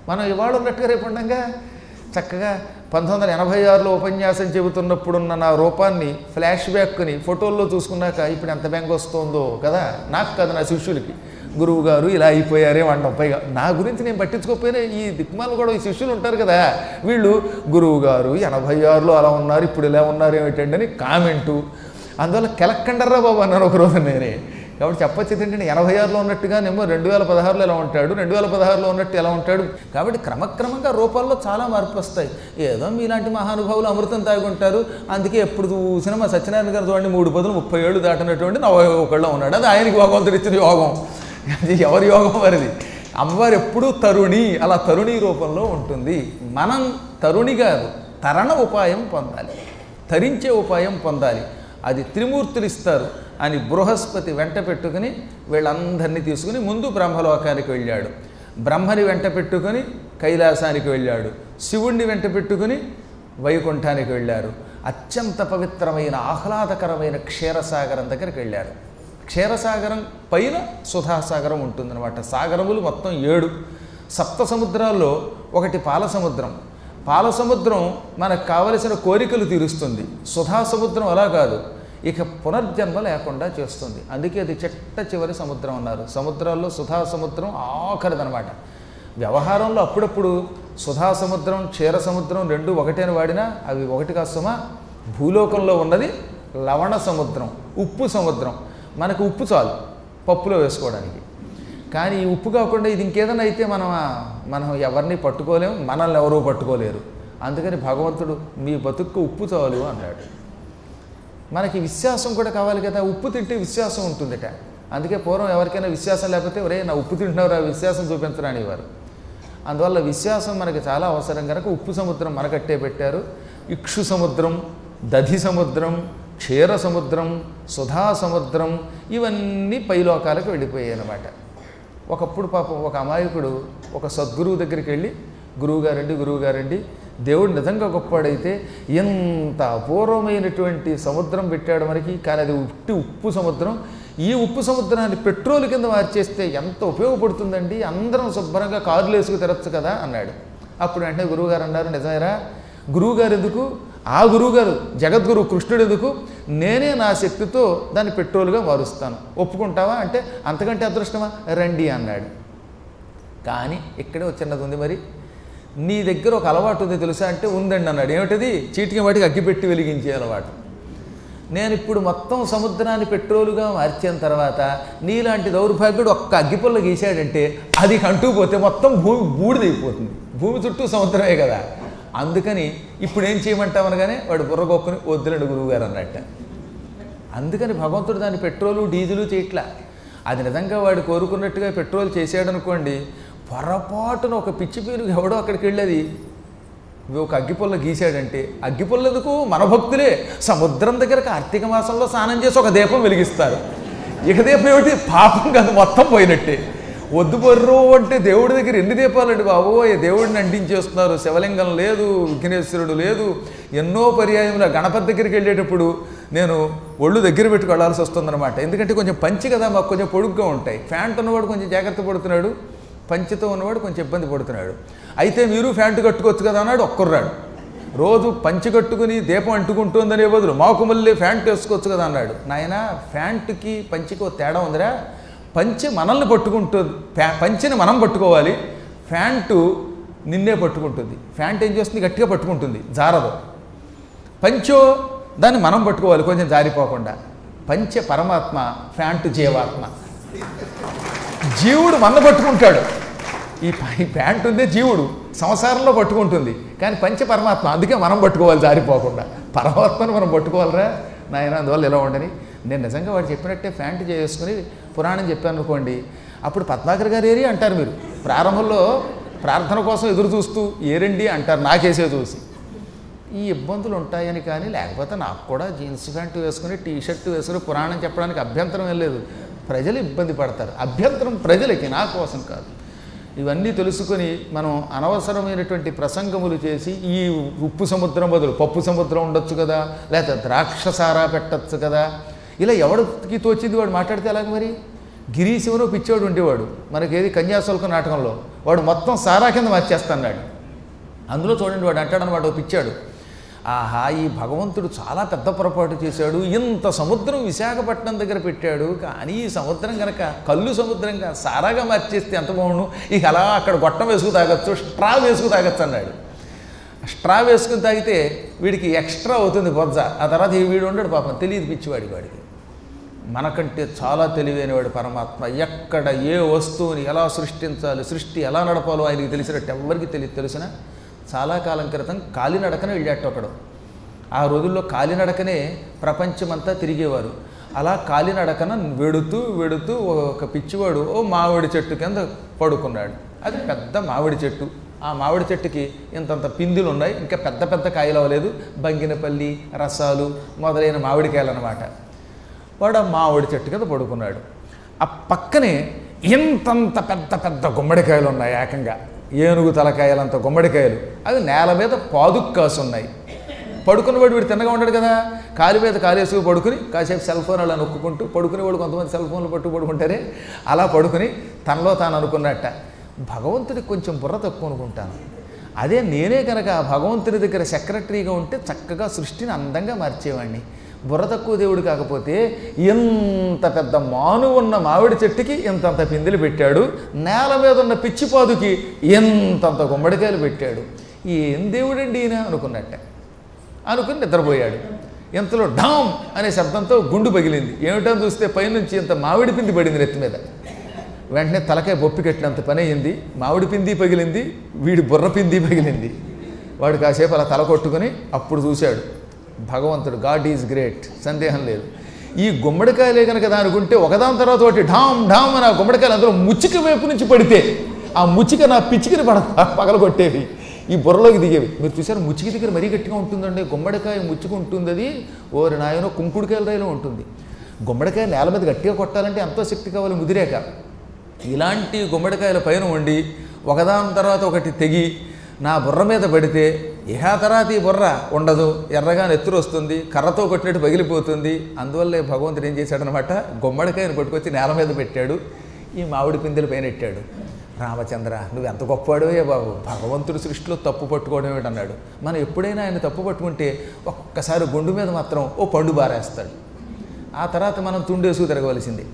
మనం ఇవాళ ఉన్నట్టుగా రేపు ఉండగా చక్కగా పంతొమ్మిది వందల ఎనభై ఆరులో ఉపన్యాసం చెబుతున్నప్పుడున్న నా రూపాన్ని ఫ్లాష్ బ్యాక్ని ఫోటోల్లో చూసుకున్నాక ఇప్పుడు ఎంత బెంగ వస్తుందో కదా నాకు కదా నా శిష్యులకి గురువు గారు ఇలా అయిపోయారే వండం పైగా నా గురించి నేను పట్టించుకోకపోయినా ఈ దిక్మాలు కూడా ఈ శిష్యులు ఉంటారు కదా వీళ్ళు గురువు గారు ఎనభై ఆరులో అలా ఉన్నారు ఇప్పుడు ఇలా ఉన్నారు ఏమిటండి అని కామెంటు అందువల్ల కెలక్కండర్రా బాబు అన్నాను ఒకరోజు నేనే కాబట్టి చెప్పొచ్చు ఏంటంటే ఎనభై ఆరులో ఉన్నట్టుగానేమో రెండు వేల పదహారులో ఎలా ఉంటాడు రెండు వేల పదహారులో ఉన్నట్టు ఎలా ఉంటాడు కాబట్టి క్రమక్రమంగా రూపాల్లో చాలా మార్పు వస్తాయి ఏదో మీలాంటి మహానుభావులు అమృతం తాగుంటారు అందుకే ఎప్పుడు చూసినా మా సత్యనారాయణ గారు చూడండి మూడు పదులు ముప్పై ఏళ్ళు దాటినటువంటి నలభై ఒకళ్ళు ఉన్నాడు అది ఆయనకి భగవంతుడు ఇచ్చిన యోగం అది ఎవరి యోగం వారిది అమ్మవారు ఎప్పుడూ తరుణి అలా తరుణి రూపంలో ఉంటుంది మనం తరుణి కాదు తరణ ఉపాయం పొందాలి తరించే ఉపాయం పొందాలి అది త్రిమూర్తులు ఇస్తారు అని బృహస్పతి వెంట పెట్టుకుని వీళ్ళందరినీ తీసుకుని ముందు బ్రహ్మలోకానికి వెళ్ళాడు బ్రహ్మని వెంట పెట్టుకుని కైలాసానికి వెళ్ళాడు శివుణ్ణి వెంట పెట్టుకుని వైకుంఠానికి వెళ్ళారు అత్యంత పవిత్రమైన ఆహ్లాదకరమైన క్షీరసాగరం దగ్గరికి వెళ్ళారు క్షీరసాగరం పైన సుధాసాగరం ఉంటుందన్నమాట సాగరములు మొత్తం ఏడు సప్త సముద్రాల్లో ఒకటి పాల సముద్రం పాల సముద్రం మనకు కావలసిన కోరికలు తీరుస్తుంది సుధా సముద్రం అలా కాదు ఇక పునర్జన్మ లేకుండా చేస్తుంది అందుకే అది చెట్ట చివరి సముద్రం అన్నారు సముద్రాల్లో సుధా సముద్రం ఆఖరిదనమాట వ్యవహారంలో అప్పుడప్పుడు సుధా సముద్రం క్షీర సముద్రం రెండు ఒకటేని వాడినా అవి ఒకటి కాస్తమా భూలోకంలో ఉన్నది లవణ సముద్రం ఉప్పు సముద్రం మనకు ఉప్పు చాలు పప్పులో వేసుకోవడానికి కానీ ఈ ఉప్పు కాకుండా ఇది ఇంకేదైనా అయితే మనం మనం ఎవరిని పట్టుకోలేము మనల్ని ఎవరూ పట్టుకోలేరు అందుకని భగవంతుడు మీ బతుక్కు ఉప్పు చాలు అన్నాడు మనకి విశ్వాసం కూడా కావాలి కదా ఉప్పు తింటే విశ్వాసం ఉంటుందట అందుకే పూర్వం ఎవరికైనా విశ్వాసం లేకపోతే ఒరే నా ఉప్పు తింటున్నారా విశ్వాసం చూపించరా అనేవారు అందువల్ల విశ్వాసం మనకి చాలా అవసరం కనుక ఉప్పు సముద్రం మనకట్టే పెట్టారు ఇక్షు సముద్రం దధి సముద్రం క్షీర సముద్రం సుధా సముద్రం ఇవన్నీ పైలోకాలకు వెళ్ళిపోయాయి అన్నమాట ఒకప్పుడు పాపం ఒక అమాయకుడు ఒక సద్గురువు దగ్గరికి వెళ్ళి గురువుగారండి గురువుగారండి దేవుడు నిజంగా గొప్పవాడైతే ఎంత అపూర్వమైనటువంటి సముద్రం పెట్టాడు మనకి కానీ అది ఉట్టి ఉప్పు సముద్రం ఈ ఉప్పు సముద్రాన్ని పెట్రోల్ కింద మార్చేస్తే ఎంత ఉపయోగపడుతుందండి అందరం శుభ్రంగా కారులు వేసుకు తిరగచ్చు కదా అన్నాడు అప్పుడు వెంటనే గురువుగారు అన్నారు నిజమేరా గురువుగారు ఎందుకు ఆ గురువుగారు జగద్గురు కృష్ణుడు ఎందుకు నేనే నా శక్తితో దాన్ని పెట్రోల్గా మారుస్తాను ఒప్పుకుంటావా అంటే అంతకంటే అదృష్టమా రండి అన్నాడు కానీ ఇక్కడే ఒక చిన్నది ఉంది మరి నీ దగ్గర ఒక అలవాటు ఉంది తెలుసా అంటే ఉందండి అన్నాడు ఏమిటది చీటికి వాటికి అగ్గిపెట్టి వెలిగించే అలవాటు నేను ఇప్పుడు మొత్తం సముద్రాన్ని పెట్రోలుగా మార్చిన తర్వాత నీలాంటి దౌర్భాగ్యుడు ఒక్క అగ్గిపుల్ల గీశాడంటే అది కంటూ పోతే మొత్తం భూమి బూడిదైపోతుంది భూమి చుట్టూ సముద్రమే కదా అందుకని ఇప్పుడు ఏం చేయమంటావు అనగానే వాడు బుర్రగొక్కుని వద్దులండి గురువుగారు అన్నట్ట అందుకని భగవంతుడు దాన్ని పెట్రోలు డీజిలు చేయట్లా అది నిజంగా వాడు కోరుకున్నట్టుగా పెట్రోల్ చేసాడు అనుకోండి పొరపాటున ఒక పిచ్చి పీరుగు ఎవడో అక్కడికి వెళ్ళేది ఒక అగ్గిపుల్ల గీశాడంటే అగ్గిపుల్లెందుకు మన భక్తులే సముద్రం దగ్గర కార్తీక మాసంలో స్నానం చేసి ఒక దీపం వెలిగిస్తారు ఇక దీపం ఏమిటి పాపం కాదు మొత్తం పోయినట్టే వద్దు బొర్రు అంటే దేవుడి దగ్గర ఎన్ని దీపాలండి బాబోయ్ దేవుడిని అంటించేస్తున్నారు శివలింగం లేదు విఘ్నేశ్వరుడు లేదు ఎన్నో పర్యాయములు గణపతి దగ్గరికి వెళ్ళేటప్పుడు నేను ఒళ్ళు దగ్గర పెట్టుకు వెళ్ళాల్సి వస్తుందన్నమాట ఎందుకంటే కొంచెం పంచి కదా మాకు కొంచెం పొడుగ్గా ఉంటాయి ఫ్యాంట్ ఉన్నవాడు కొంచెం జాగ్రత్త పడుతున్నాడు పంచితో ఉన్నవాడు కొంచెం ఇబ్బంది పడుతున్నాడు అయితే మీరు ఫ్యాంట్ కట్టుకోవచ్చు కదా అన్నాడు ఒక్కర్రాడు రోజు పంచి కట్టుకుని దీపం అంటుకుంటుందనే బదులు మాకు మళ్ళీ ఫ్యాంట్ వేసుకోవచ్చు కదా అన్నాడు నాయన ఫ్యాంట్కి పంచికి ఒక తేడా ఉందిరా పంచి మనల్ని పట్టుకుంటుంది ఫ్యా- పంచిని మనం పట్టుకోవాలి ఫ్యాంటు నిన్నే పట్టుకుంటుంది ఫ్యాంట్ ఏం చేస్తుంది గట్టిగా పట్టుకుంటుంది జారదు పంచో దాన్ని మనం పట్టుకోవాలి కొంచెం జారిపోకుండా పంచ పరమాత్మ ఫ్యాంటు జీవాత్మ జీవుడు మన పట్టుకుంటాడు ఈ ప- ఈ ప్యాంట్ ఉందే జీవుడు సంసారంలో పట్టుకుంటుంది కానీ పంచ పరమాత్మ అందుకే మనం పట్టుకోవాలి జారిపోకుండా పరమాత్మను మనం పట్టుకోవాలిరా నాయన అందువల్ల ఇలా ఉండని నేను నిజంగా వాడు చెప్పినట్టే ప్యాంట్ చేసుకుని పురాణం చెప్పాను అనుకోండి అప్పుడు పద్మాకర్ గారు ఏరి అంటారు మీరు ప్రారంభంలో ప్రార్థన కోసం ఎదురు చూస్తూ ఏరండి అంటారు నాకేసే చూసి ఈ ఇబ్బందులు ఉంటాయని కానీ లేకపోతే నాకు కూడా జీన్స్ ప్యాంటు వేసుకుని టీ షర్ట్ వేసుకుని పురాణం చెప్పడానికి అభ్యంతరం ఏం లేదు ప్రజలు ఇబ్బంది పడతారు అభ్యంతరం ప్రజలకి నా కోసం కాదు ఇవన్నీ తెలుసుకొని మనం అనవసరమైనటువంటి ప్రసంగములు చేసి ఈ ఉప్పు సముద్రం బదులు పప్పు సముద్రం ఉండొచ్చు కదా లేకపోతే ద్రాక్షసారా పెట్టచ్చు కదా ఇలా ఎవడికి తోచింది వాడు మాట్లాడితే ఎలాగ మరి గిరీశివను పిచ్చోడు ఉండేవాడు మనకేది కన్యాశుల్క నాటకంలో వాడు మొత్తం సారా కింద మార్చేస్తున్నాడు అందులో చూడండి వాడు అంటాడనమాట ఓ పిచ్చాడు ఆహా ఈ భగవంతుడు చాలా పెద్ద పొరపాటు చేశాడు ఇంత సముద్రం విశాఖపట్నం దగ్గర పెట్టాడు కానీ ఈ సముద్రం కనుక కళ్ళు సముద్రంగా సారాగా మార్చేస్తే ఎంత బాగుండు ఇక అలా అక్కడ గొట్టం వేసుకు తాగొచ్చు స్ట్రా వేసుకు తాగొచ్చు అన్నాడు స్ట్రా వేసుకుని తాగితే వీడికి ఎక్స్ట్రా అవుతుంది బొజ్జ ఆ తర్వాత ఈ వీడు ఉండడు పాపం తెలియదు పిచ్చివాడి వాడికి మనకంటే చాలా తెలివైనవాడు పరమాత్మ ఎక్కడ ఏ వస్తువుని ఎలా సృష్టించాలి సృష్టి ఎలా నడపాలో ఆయనకి తెలిసినట్టు ఎవరికి తెలియదు తెలిసిన చాలా కాలం క్రితం కాలినడకన వెళ్ళాట ఒకడు ఆ రోజుల్లో కాలినడకనే ప్రపంచమంతా తిరిగేవారు అలా కాలినడకన వెడుతూ వెడుతూ ఒక పిచ్చివాడు ఓ మామిడి చెట్టు కింద పడుకున్నాడు అది పెద్ద మామిడి చెట్టు ఆ మామిడి చెట్టుకి ఇంతంత పిందులు ఉన్నాయి ఇంకా పెద్ద పెద్ద కాయలు అవ్వలేదు బంగినపల్లి రసాలు మొదలైన మామిడికాయలు అన్నమాట వాడు ఆ మామిడి చెట్టు కింద పడుకున్నాడు ఆ పక్కనే ఇంతంత పెద్ద పెద్ద గుమ్మడికాయలు ఉన్నాయి ఏకంగా ఏనుగు తలకాయలంత గుమ్మడికాయలు అవి నేల మీద పాదుకు కాసి ఉన్నాయి పడుకున్నవాడు వీడు తిన్నగా ఉంటాడు కదా కాలు మీద కాలేసుకు పడుకుని కాసేపు సెల్ ఫోన్ అలా నొక్కుంటూ పడుకునేవాడు కొంతమంది సెల్ ఫోన్లు పట్టు పడుకుంటారే అలా పడుకుని తనలో తాను అనుకున్నట్ట భగవంతుడికి కొంచెం బుర్ర తక్కువ అనుకుంటాను అదే నేనే కనుక ఆ భగవంతుని దగ్గర సెక్రటరీగా ఉంటే చక్కగా సృష్టిని అందంగా మార్చేవాడిని బుర్ర తక్కువ దేవుడు కాకపోతే ఇంత పెద్ద మాను ఉన్న మామిడి చెట్టుకి ఇంతంత పిందెలు పెట్టాడు నేల మీద ఉన్న పిచ్చిపాదుకి ఎంతంత గుమ్మడికాయలు పెట్టాడు ఏం దేవుడండి ఈయన అనుకున్నట్ట అనుకుని నిద్రపోయాడు ఇంతలో ఢామ్ అనే శబ్దంతో గుండు పగిలింది ఏమిటని చూస్తే పైనుంచి ఇంత మామిడి పిండి పడింది నెత్తి మీద వెంటనే తలకాయ బొప్పి కట్టినంత పని అయింది మామిడి పిండి పగిలింది వీడి బుర్ర పిండి పగిలింది వాడు కాసేపు అలా తల కొట్టుకుని అప్పుడు చూశాడు భగవంతుడు గాడ్ ఈజ్ గ్రేట్ సందేహం లేదు ఈ గుమ్మడికాయలే కనుక దానికుంటే ఒకదాని తర్వాత ఒకటి ఢామ్ ఢామ్ అని ఆ గుమ్మడికాయలు అందులో ముచ్చిక వైపు నుంచి పడితే ఆ ముచ్చిక నా పిచ్చికని పడ పగలగొట్టేవి ఈ బుర్రలోకి దిగేవి మీరు చూసారు ముచ్చిక దగ్గర మరీ గట్టిగా ఉంటుందండి గుమ్మడికాయ ముచ్చుకు ఉంటుంది అది ఓరి నాయనో కుంకుడుకాయల రైలు ఉంటుంది గుమ్మడికాయ నేల మీద గట్టిగా కొట్టాలంటే ఎంతో శక్తి కావాలి ముదిరేక ఇలాంటి గుమ్మడికాయల పైన ఉండి ఒకదాని తర్వాత ఒకటి తెగి నా బుర్ర మీద పడితే ఇహా తర్వాత ఈ బుర్ర ఉండదు ఎర్రగా నెత్తురు వస్తుంది కర్రతో కొట్టినట్టు పగిలిపోతుంది అందువల్లే భగవంతుడు ఏం చేశాడనమాట గుమ్మడికాయను పట్టుకొచ్చి నేల మీద పెట్టాడు ఈ మామిడి పిందెల పైన పెట్టాడు రామచంద్ర నువ్వు ఎంత గొప్పవాడువే బాబు భగవంతుడి సృష్టిలో తప్పు పట్టుకోవడం ఏమిటన్నాడు మనం ఎప్పుడైనా ఆయన తప్పు పట్టుకుంటే ఒక్కసారి గుండు మీద మాత్రం ఓ పండు బారేస్తాడు ఆ తర్వాత మనం తుండేసుకు తిరగవలసింది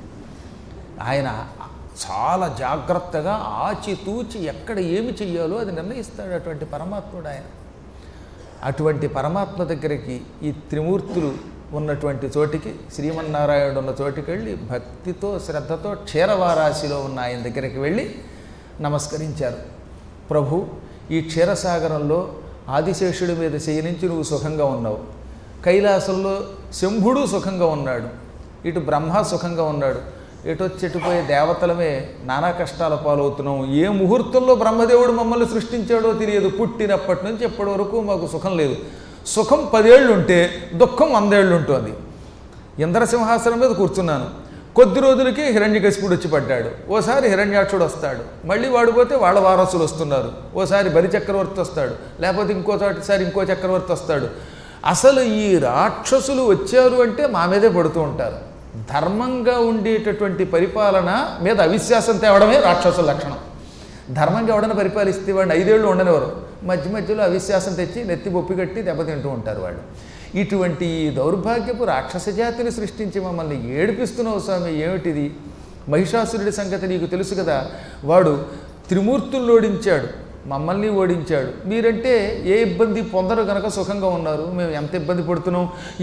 ఆయన చాలా జాగ్రత్తగా ఆచితూచి ఎక్కడ ఏమి చెయ్యాలో అది నిర్ణయిస్తాడు అటువంటి పరమాత్ముడు ఆయన అటువంటి పరమాత్మ దగ్గరికి ఈ త్రిమూర్తులు ఉన్నటువంటి చోటికి శ్రీమన్నారాయణుడు ఉన్న చోటికి వెళ్ళి భక్తితో శ్రద్ధతో క్షీరవారాశిలో ఉన్న ఆయన దగ్గరికి వెళ్ళి నమస్కరించారు ప్రభు ఈ క్షీరసాగరంలో ఆదిశేషుడి మీద శయనించి నువ్వు సుఖంగా ఉన్నావు కైలాసంలో శంభుడు సుఖంగా ఉన్నాడు ఇటు బ్రహ్మ సుఖంగా ఉన్నాడు ఎటు వచ్చి ఎటుపోయే దేవతలమే నానా కష్టాల పాలవుతున్నాం ఏ ముహూర్తంలో బ్రహ్మదేవుడు మమ్మల్ని సృష్టించాడో తెలియదు పుట్టినప్పటి నుంచి ఎప్పటి వరకు మాకు సుఖం లేదు సుఖం పదేళ్ళు ఉంటే దుఃఖం వందేళ్ళు ఉంటుంది ఇంద్రసింహాసనం మీద కూర్చున్నాను కొద్ది రోజులకి హిరణ్యకశిపుడు వచ్చి పడ్డాడు ఓసారి హిరణ్యాక్షుడు వస్తాడు మళ్ళీ వాడిపోతే వాళ్ళ వారసులు వస్తున్నారు ఓసారి బలి చక్రవర్తి వస్తాడు లేకపోతే ఇంకోసారి ఇంకో చక్రవర్తి వస్తాడు అసలు ఈ రాక్షసులు వచ్చారు అంటే మా మీదే పడుతూ ఉంటారు ధర్మంగా ఉండేటటువంటి పరిపాలన మీద అవిశ్వాసం తేవడమే రాక్షసుల లక్షణం ధర్మంగా ఎవడైనా పరిపాలిస్తే వాడిని ఐదేళ్ళు ఉండనివారు మధ్య మధ్యలో అవిశ్వాసం తెచ్చి నెత్తి బొప్పి కట్టి దెబ్బతింటూ ఉంటారు వాళ్ళు ఇటువంటి ఈ దౌర్భాగ్యపు రాక్షస జాతిని సృష్టించి మమ్మల్ని ఏడిపిస్తున్నావు స్వామి ఏమిటిది మహిషాసురుడి సంగతి నీకు తెలుసు కదా వాడు త్రిమూర్తులను ఓడించాడు మమ్మల్ని ఓడించాడు మీరంటే ఏ ఇబ్బంది పొందరు గనక సుఖంగా ఉన్నారు మేము ఎంత ఇబ్బంది పడుతున్నాం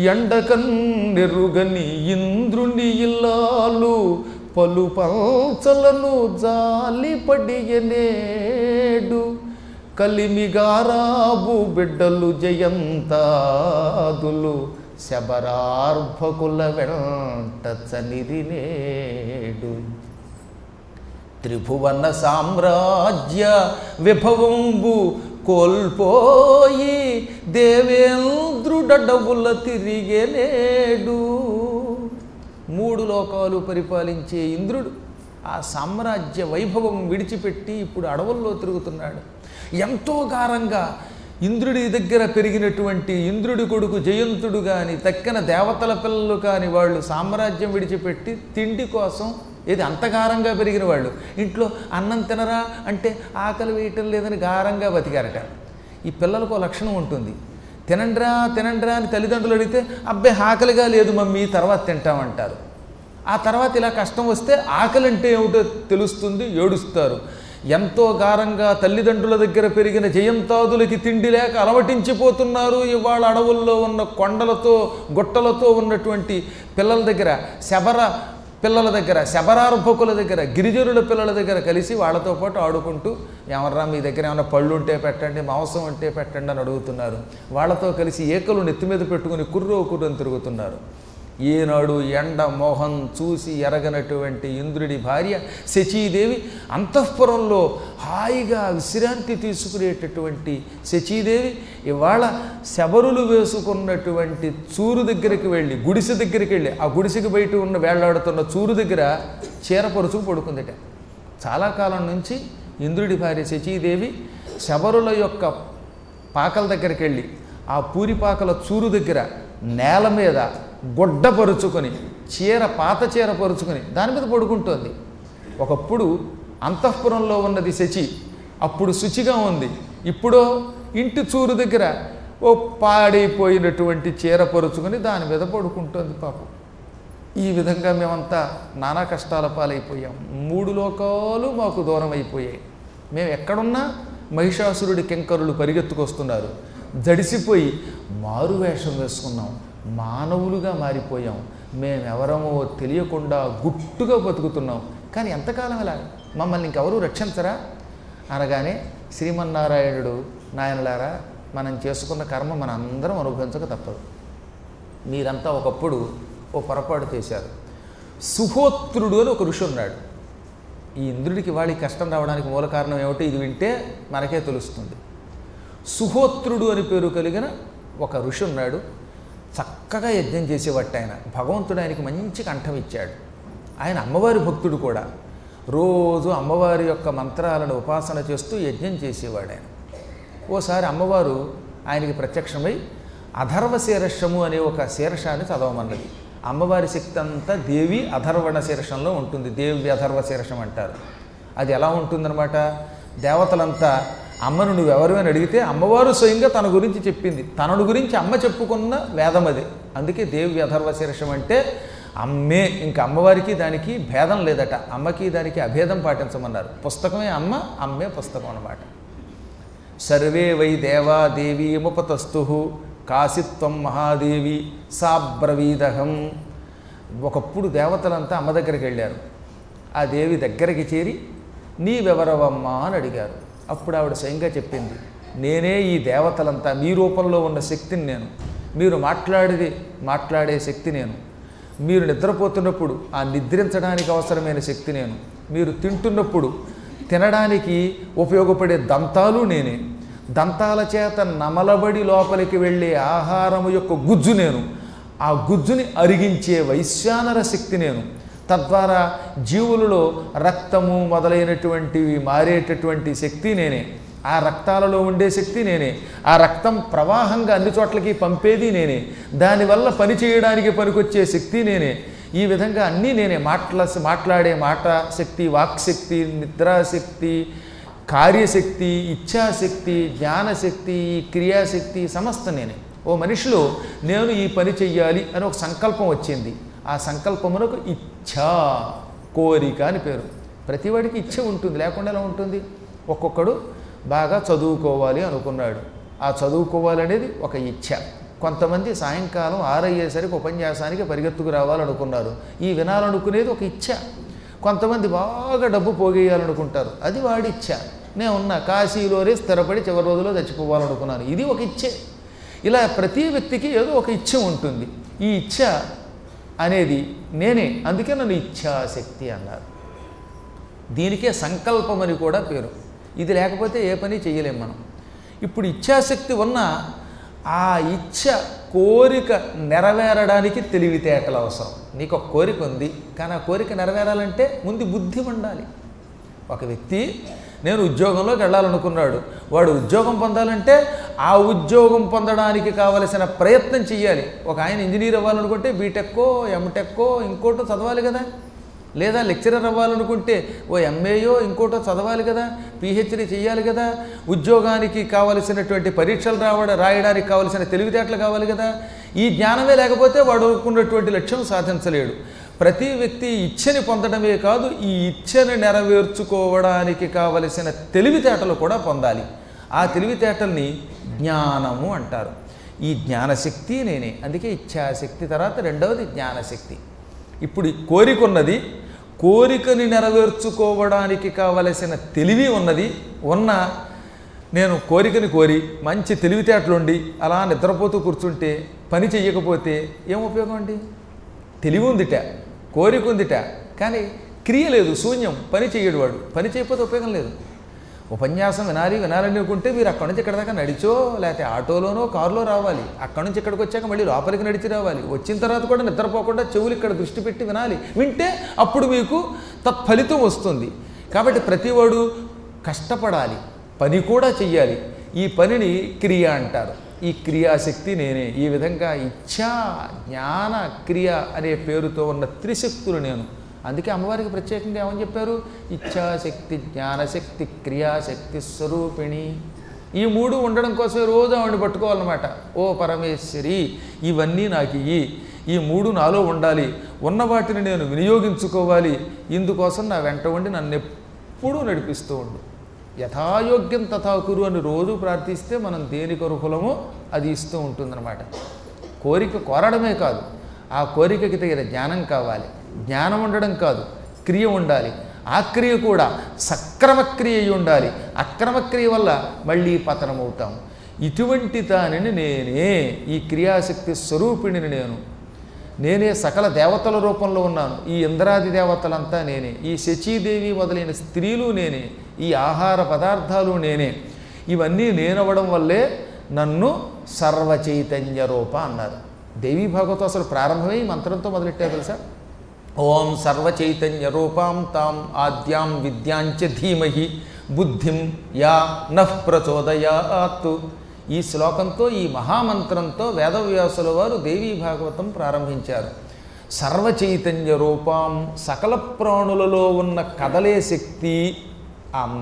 ఎండకన్నెరుగని ఇంద్రుని ఇల్లాలు పలు పల్చలను జాలి పడియనేడు కలిమిగారాబు బిడ్డలు జయంతాదులు శబరార్భకుల వెంట చనిరినేడు త్రిభువన సామ్రాజ్య విభవంబు కోల్పోయి దేవేంద్రుడడవుల తిరిగేనేడు మూడు లోకాలు పరిపాలించే ఇంద్రుడు ఆ సామ్రాజ్య వైభవం విడిచిపెట్టి ఇప్పుడు అడవుల్లో తిరుగుతున్నాడు ఎంతో గారంగా ఇంద్రుడి దగ్గర పెరిగినటువంటి ఇంద్రుడి కొడుకు జయంతుడు కానీ తక్కిన దేవతల పిల్లలు కాని వాళ్ళు సామ్రాజ్యం విడిచిపెట్టి తిండి కోసం ఇది అంతగారంగా పెరిగిన వాళ్ళు ఇంట్లో అన్నం తినరా అంటే ఆకలి వేయటం లేదని గారంగా బతికారట ఈ పిల్లలకు ఒక లక్షణం ఉంటుంది తినండ్రా తినండ్రా అని తల్లిదండ్రులు అడిగితే అబ్బే ఆకలిగా లేదు మమ్మీ తర్వాత తింటామంటారు ఆ తర్వాత ఇలా కష్టం వస్తే ఆకలి అంటే ఏమిటో తెలుస్తుంది ఏడుస్తారు ఎంతో గారంగా తల్లిదండ్రుల దగ్గర పెరిగిన జయంతాదులకి తిండి లేక అలవటించిపోతున్నారు ఇవాళ అడవుల్లో ఉన్న కొండలతో గుట్టలతో ఉన్నటువంటి పిల్లల దగ్గర శబర పిల్లల దగ్గర శబరార్భకుల దగ్గర గిరిజనుల పిల్లల దగ్గర కలిసి వాళ్ళతో పాటు ఆడుకుంటూ ఎవర్రా మీ దగ్గర ఏమైనా పళ్ళు ఉంటే పెట్టండి మాంసం ఉంటే పెట్టండి అని అడుగుతున్నారు వాళ్ళతో కలిసి ఏకలు నెత్తి మీద పెట్టుకుని కుర్రో కుర్రని తిరుగుతున్నారు ఈనాడు ఎండ మోహం చూసి ఎరగనటువంటి ఇంద్రుడి భార్య శచీదేవి అంతఃపురంలో హాయిగా విశ్రాంతి తీసుకునేటటువంటి శచీదేవి ఇవాళ శబరులు వేసుకున్నటువంటి చూరు దగ్గరికి వెళ్ళి గుడిసె దగ్గరికి వెళ్ళి ఆ గుడిసెకి బయట ఉన్న వేళ్లాడుతున్న చూరు దగ్గర చీరపరుచుకు పడుకుందట చాలా కాలం నుంచి ఇంద్రుడి భార్య శచీదేవి శబరుల యొక్క పాకల దగ్గరికి వెళ్ళి ఆ పూరిపాకల చూరు దగ్గర నేల మీద గొడ్డ పరుచుకొని చీర పాత చీర పరుచుకొని దాని మీద పడుకుంటోంది ఒకప్పుడు అంతఃపురంలో ఉన్నది శచి అప్పుడు శుచిగా ఉంది ఇప్పుడు ఇంటి చూరు దగ్గర ఓ పాడైపోయినటువంటి చీర పరుచుకొని దాని మీద పడుకుంటోంది పాపం ఈ విధంగా మేమంతా నానా కష్టాల పాలైపోయాం మూడు లోకాలు మాకు దూరం అయిపోయాయి మేము ఎక్కడున్నా మహిషాసురుడి కెంకరులు పరిగెత్తుకొస్తున్నారు జడిసిపోయి మారు వేషం వేసుకున్నాం మానవులుగా మారిపోయాం మేమెవరమో తెలియకుండా గుట్టుగా బతుకుతున్నాం కానీ ఎంతకాలం ఇలా మమ్మల్ని ఇంకెవరూ రక్షించరా అనగానే శ్రీమన్నారాయణుడు నాయనలారా మనం చేసుకున్న కర్మ మన అందరం అనుభవించక తప్పదు మీరంతా ఒకప్పుడు ఓ పొరపాటు చేశారు సుహోత్రుడు అని ఒక ఋషి ఉన్నాడు ఈ ఇంద్రుడికి వాడి కష్టం రావడానికి మూల కారణం ఏమిటో ఇది వింటే మనకే తెలుస్తుంది సుహోత్రుడు అని పేరు కలిగిన ఒక ఋషి ఉన్నాడు చక్కగా యజ్ఞం చేసేవాడు ఆయన భగవంతుడు ఆయనకి మంచి కంఠం ఇచ్చాడు ఆయన అమ్మవారి భక్తుడు కూడా రోజు అమ్మవారి యొక్క మంత్రాలను ఉపాసన చేస్తూ యజ్ఞం చేసేవాడు ఆయన ఓసారి అమ్మవారు ఆయనకి ప్రత్యక్షమై అధర్వ శీర్షము అనే ఒక శీర్షాన్ని చదవమన్నది అమ్మవారి శక్తి అంతా దేవి అధర్వణ శీర్షంలో ఉంటుంది దేవి అధర్వ శీర్షం అంటారు అది ఎలా ఉంటుందన్నమాట దేవతలంతా అమ్మను నువ్వు ఎవరు అని అడిగితే అమ్మవారు స్వయంగా తన గురించి చెప్పింది తనను గురించి అమ్మ చెప్పుకున్న వేదం అది అందుకే దేవి అధర్వ శీర్షం అంటే అమ్మే ఇంకా అమ్మవారికి దానికి భేదం లేదట అమ్మకి దానికి అభేదం పాటించమన్నారు పుస్తకమే అమ్మ అమ్మే పుస్తకం అన్నమాట సర్వే వై దేవా దేవీముపతస్తు కాశిత్వం మహాదేవి సాబ్రవీదహం ఒకప్పుడు దేవతలంతా అమ్మ దగ్గరికి వెళ్ళారు ఆ దేవి దగ్గరికి చేరి నీవెవరవమ్మా అని అడిగారు అప్పుడు ఆవిడ స్వయంగా చెప్పింది నేనే ఈ దేవతలంతా మీ రూపంలో ఉన్న శక్తిని నేను మీరు మాట్లాడేది మాట్లాడే శక్తి నేను మీరు నిద్రపోతున్నప్పుడు ఆ నిద్రించడానికి అవసరమైన శక్తి నేను మీరు తింటున్నప్పుడు తినడానికి ఉపయోగపడే దంతాలు నేనే దంతాల చేత నమలబడి లోపలికి వెళ్ళే ఆహారము యొక్క గుజ్జు నేను ఆ గుజ్జుని అరిగించే వైశ్వానర శక్తి నేను తద్వారా జీవులలో రక్తము మొదలైనటువంటివి మారేటటువంటి శక్తి నేనే ఆ రక్తాలలో ఉండే శక్తి నేనే ఆ రక్తం ప్రవాహంగా అన్ని చోట్లకి పంపేది నేనే దానివల్ల పని చేయడానికి పనికొచ్చే శక్తి నేనే ఈ విధంగా అన్నీ నేనే మాట్లా మాట్లాడే మాట శక్తి వాక్శక్తి నిద్రాశక్తి కార్యశక్తి ఇచ్ఛాశక్తి జ్ఞానశక్తి క్రియాశక్తి సమస్త నేనే ఓ మనిషిలో నేను ఈ పని చెయ్యాలి అని ఒక సంకల్పం వచ్చింది ఆ సంకల్పమునకు ఇచ్ఛా కోరిక అని పేరు ప్రతివాడికి ఇచ్చ ఉంటుంది లేకుండా ఎలా ఉంటుంది ఒక్కొక్కడు బాగా చదువుకోవాలి అనుకున్నాడు ఆ చదువుకోవాలనేది ఒక ఇచ్ఛ కొంతమంది సాయంకాలం ఆరయ్యేసరికి ఉపన్యాసానికి పరిగెత్తుకు రావాలనుకున్నారు ఈ వినాలనుకునేది ఒక ఇచ్ఛ కొంతమంది బాగా డబ్బు పోగేయాలనుకుంటారు అది వాడి ఇచ్ఛ నేను ఉన్న కాశీలోనే స్థిరపడి చివరి రోజులో చచ్చిపోవాలనుకున్నాను ఇది ఒక ఇచ్చే ఇలా ప్రతి వ్యక్తికి ఏదో ఒక ఇచ్చ ఉంటుంది ఈ ఇచ్చ అనేది నేనే అందుకే నన్ను ఇచ్ఛాశక్తి అన్నారు దీనికే సంకల్పం అని కూడా పేరు ఇది లేకపోతే ఏ పని చేయలేం మనం ఇప్పుడు ఇచ్ఛాశక్తి ఉన్న ఆ ఇచ్ఛ కోరిక నెరవేరడానికి తెలివితేటలు అవసరం నీకు ఒక కోరిక ఉంది కానీ ఆ కోరిక నెరవేరాలంటే ముందు బుద్ధి ఉండాలి ఒక వ్యక్తి నేను ఉద్యోగంలోకి వెళ్ళాలనుకున్నాడు వాడు ఉద్యోగం పొందాలంటే ఆ ఉద్యోగం పొందడానికి కావలసిన ప్రయత్నం చెయ్యాలి ఒక ఆయన ఇంజనీర్ అవ్వాలనుకుంటే బీటెక్కో ఎంటెక్కో ఇంకోటో చదవాలి కదా లేదా లెక్చరర్ అవ్వాలనుకుంటే ఓ ఎంఏయో ఇంకోటో చదవాలి కదా పిహెచ్డి చేయాలి కదా ఉద్యోగానికి కావలసినటువంటి పరీక్షలు రావడం రాయడానికి కావలసిన తెలివితేటలు కావాలి కదా ఈ జ్ఞానమే లేకపోతే వాడు అనుకున్నటువంటి లక్ష్యం సాధించలేడు ప్రతి వ్యక్తి ఇచ్చని పొందడమే కాదు ఈ ఇచ్చని నెరవేర్చుకోవడానికి కావలసిన తెలివితేటలు కూడా పొందాలి ఆ తెలివితేటల్ని జ్ఞానము అంటారు ఈ జ్ఞానశక్తి నేనే అందుకే ఇచ్ఛాశక్తి తర్వాత రెండవది జ్ఞానశక్తి ఇప్పుడు ఈ కోరిక ఉన్నది కోరికని నెరవేర్చుకోవడానికి కావలసిన తెలివి ఉన్నది ఉన్న నేను కోరికని కోరి మంచి తెలివితేటలుండి అలా నిద్రపోతూ కూర్చుంటే పని చెయ్యకపోతే ఏం ఉపయోగం అండి తెలివి ఉందిట కోరిక ఉందిట కానీ క్రియ లేదు శూన్యం పని చేయడు వాడు పని చేయకపోతే ఉపయోగం లేదు ఉపన్యాసం వినాలి వినాలని అనుకుంటే మీరు అక్కడి నుంచి ఇక్కడ దాకా నడిచో లేకపోతే ఆటోలోనో కారులో రావాలి అక్కడి నుంచి ఇక్కడికి వచ్చాక మళ్ళీ లోపలికి నడిచి రావాలి వచ్చిన తర్వాత కూడా నిద్రపోకుండా చెవులు ఇక్కడ దృష్టి పెట్టి వినాలి వింటే అప్పుడు మీకు తత్ఫలితం వస్తుంది కాబట్టి ప్రతివాడు కష్టపడాలి పని కూడా చెయ్యాలి ఈ పనిని క్రియ అంటారు ఈ క్రియాశక్తి నేనే ఈ విధంగా ఇచ్ఛా జ్ఞాన క్రియ అనే పేరుతో ఉన్న త్రిశక్తులు నేను అందుకే అమ్మవారికి ప్రత్యేకంగా ఏమని చెప్పారు ఇచ్ఛాశక్తి జ్ఞానశక్తి క్రియాశక్తి స్వరూపిణి ఈ మూడు ఉండడం కోసమే రోజు ఆవిడ పట్టుకోవాలన్నమాట ఓ పరమేశ్వరి ఇవన్నీ నాకు ఇయ్యి ఈ మూడు నాలో ఉండాలి ఉన్న వాటిని నేను వినియోగించుకోవాలి ఇందుకోసం నా వెంట ఉండి నన్ను ఎప్పుడూ నడిపిస్తూ ఉండు యథాయోగ్యం తథా కురు అని రోజు ప్రార్థిస్తే మనం దేనికి అర్హులమో అది ఇస్తూ ఉంటుందన్నమాట కోరిక కోరడమే కాదు ఆ కోరికకి తగిన జ్ఞానం కావాలి జ్ఞానం ఉండడం కాదు క్రియ ఉండాలి ఆ క్రియ కూడా సక్రమ క్రియ అయి ఉండాలి అక్రమ క్రియ వల్ల మళ్ళీ పతనమవుతాం ఇటువంటి దానిని నేనే ఈ క్రియాశక్తి స్వరూపిణిని నేను నేనే సకల దేవతల రూపంలో ఉన్నాను ఈ ఇంద్రాది దేవతలంతా నేనే ఈ శచీదేవి మొదలైన స్త్రీలు నేనే ఈ ఆహార పదార్థాలు నేనే ఇవన్నీ నేనవ్వడం వల్లే నన్ను సర్వ చైతన్య రూప అన్నారు దేవీ భాగవతం అసలు ప్రారంభమై ఈ మంత్రంతో మొదలెట్టే తెలుసా ఓం సర్వ చైతన్య రూపాం తాం ఆద్యాం విద్యాంచ ధీమహి బుద్ధిం యా నః ప్రచోదయాత్ ఈ శ్లోకంతో ఈ మహామంత్రంతో వేదవ్యాసుల వారు దేవీ భాగవతం ప్రారంభించారు సర్వ చైతన్య రూపం సకల ప్రాణులలో ఉన్న కదలే శక్తి ఆ అమ్మ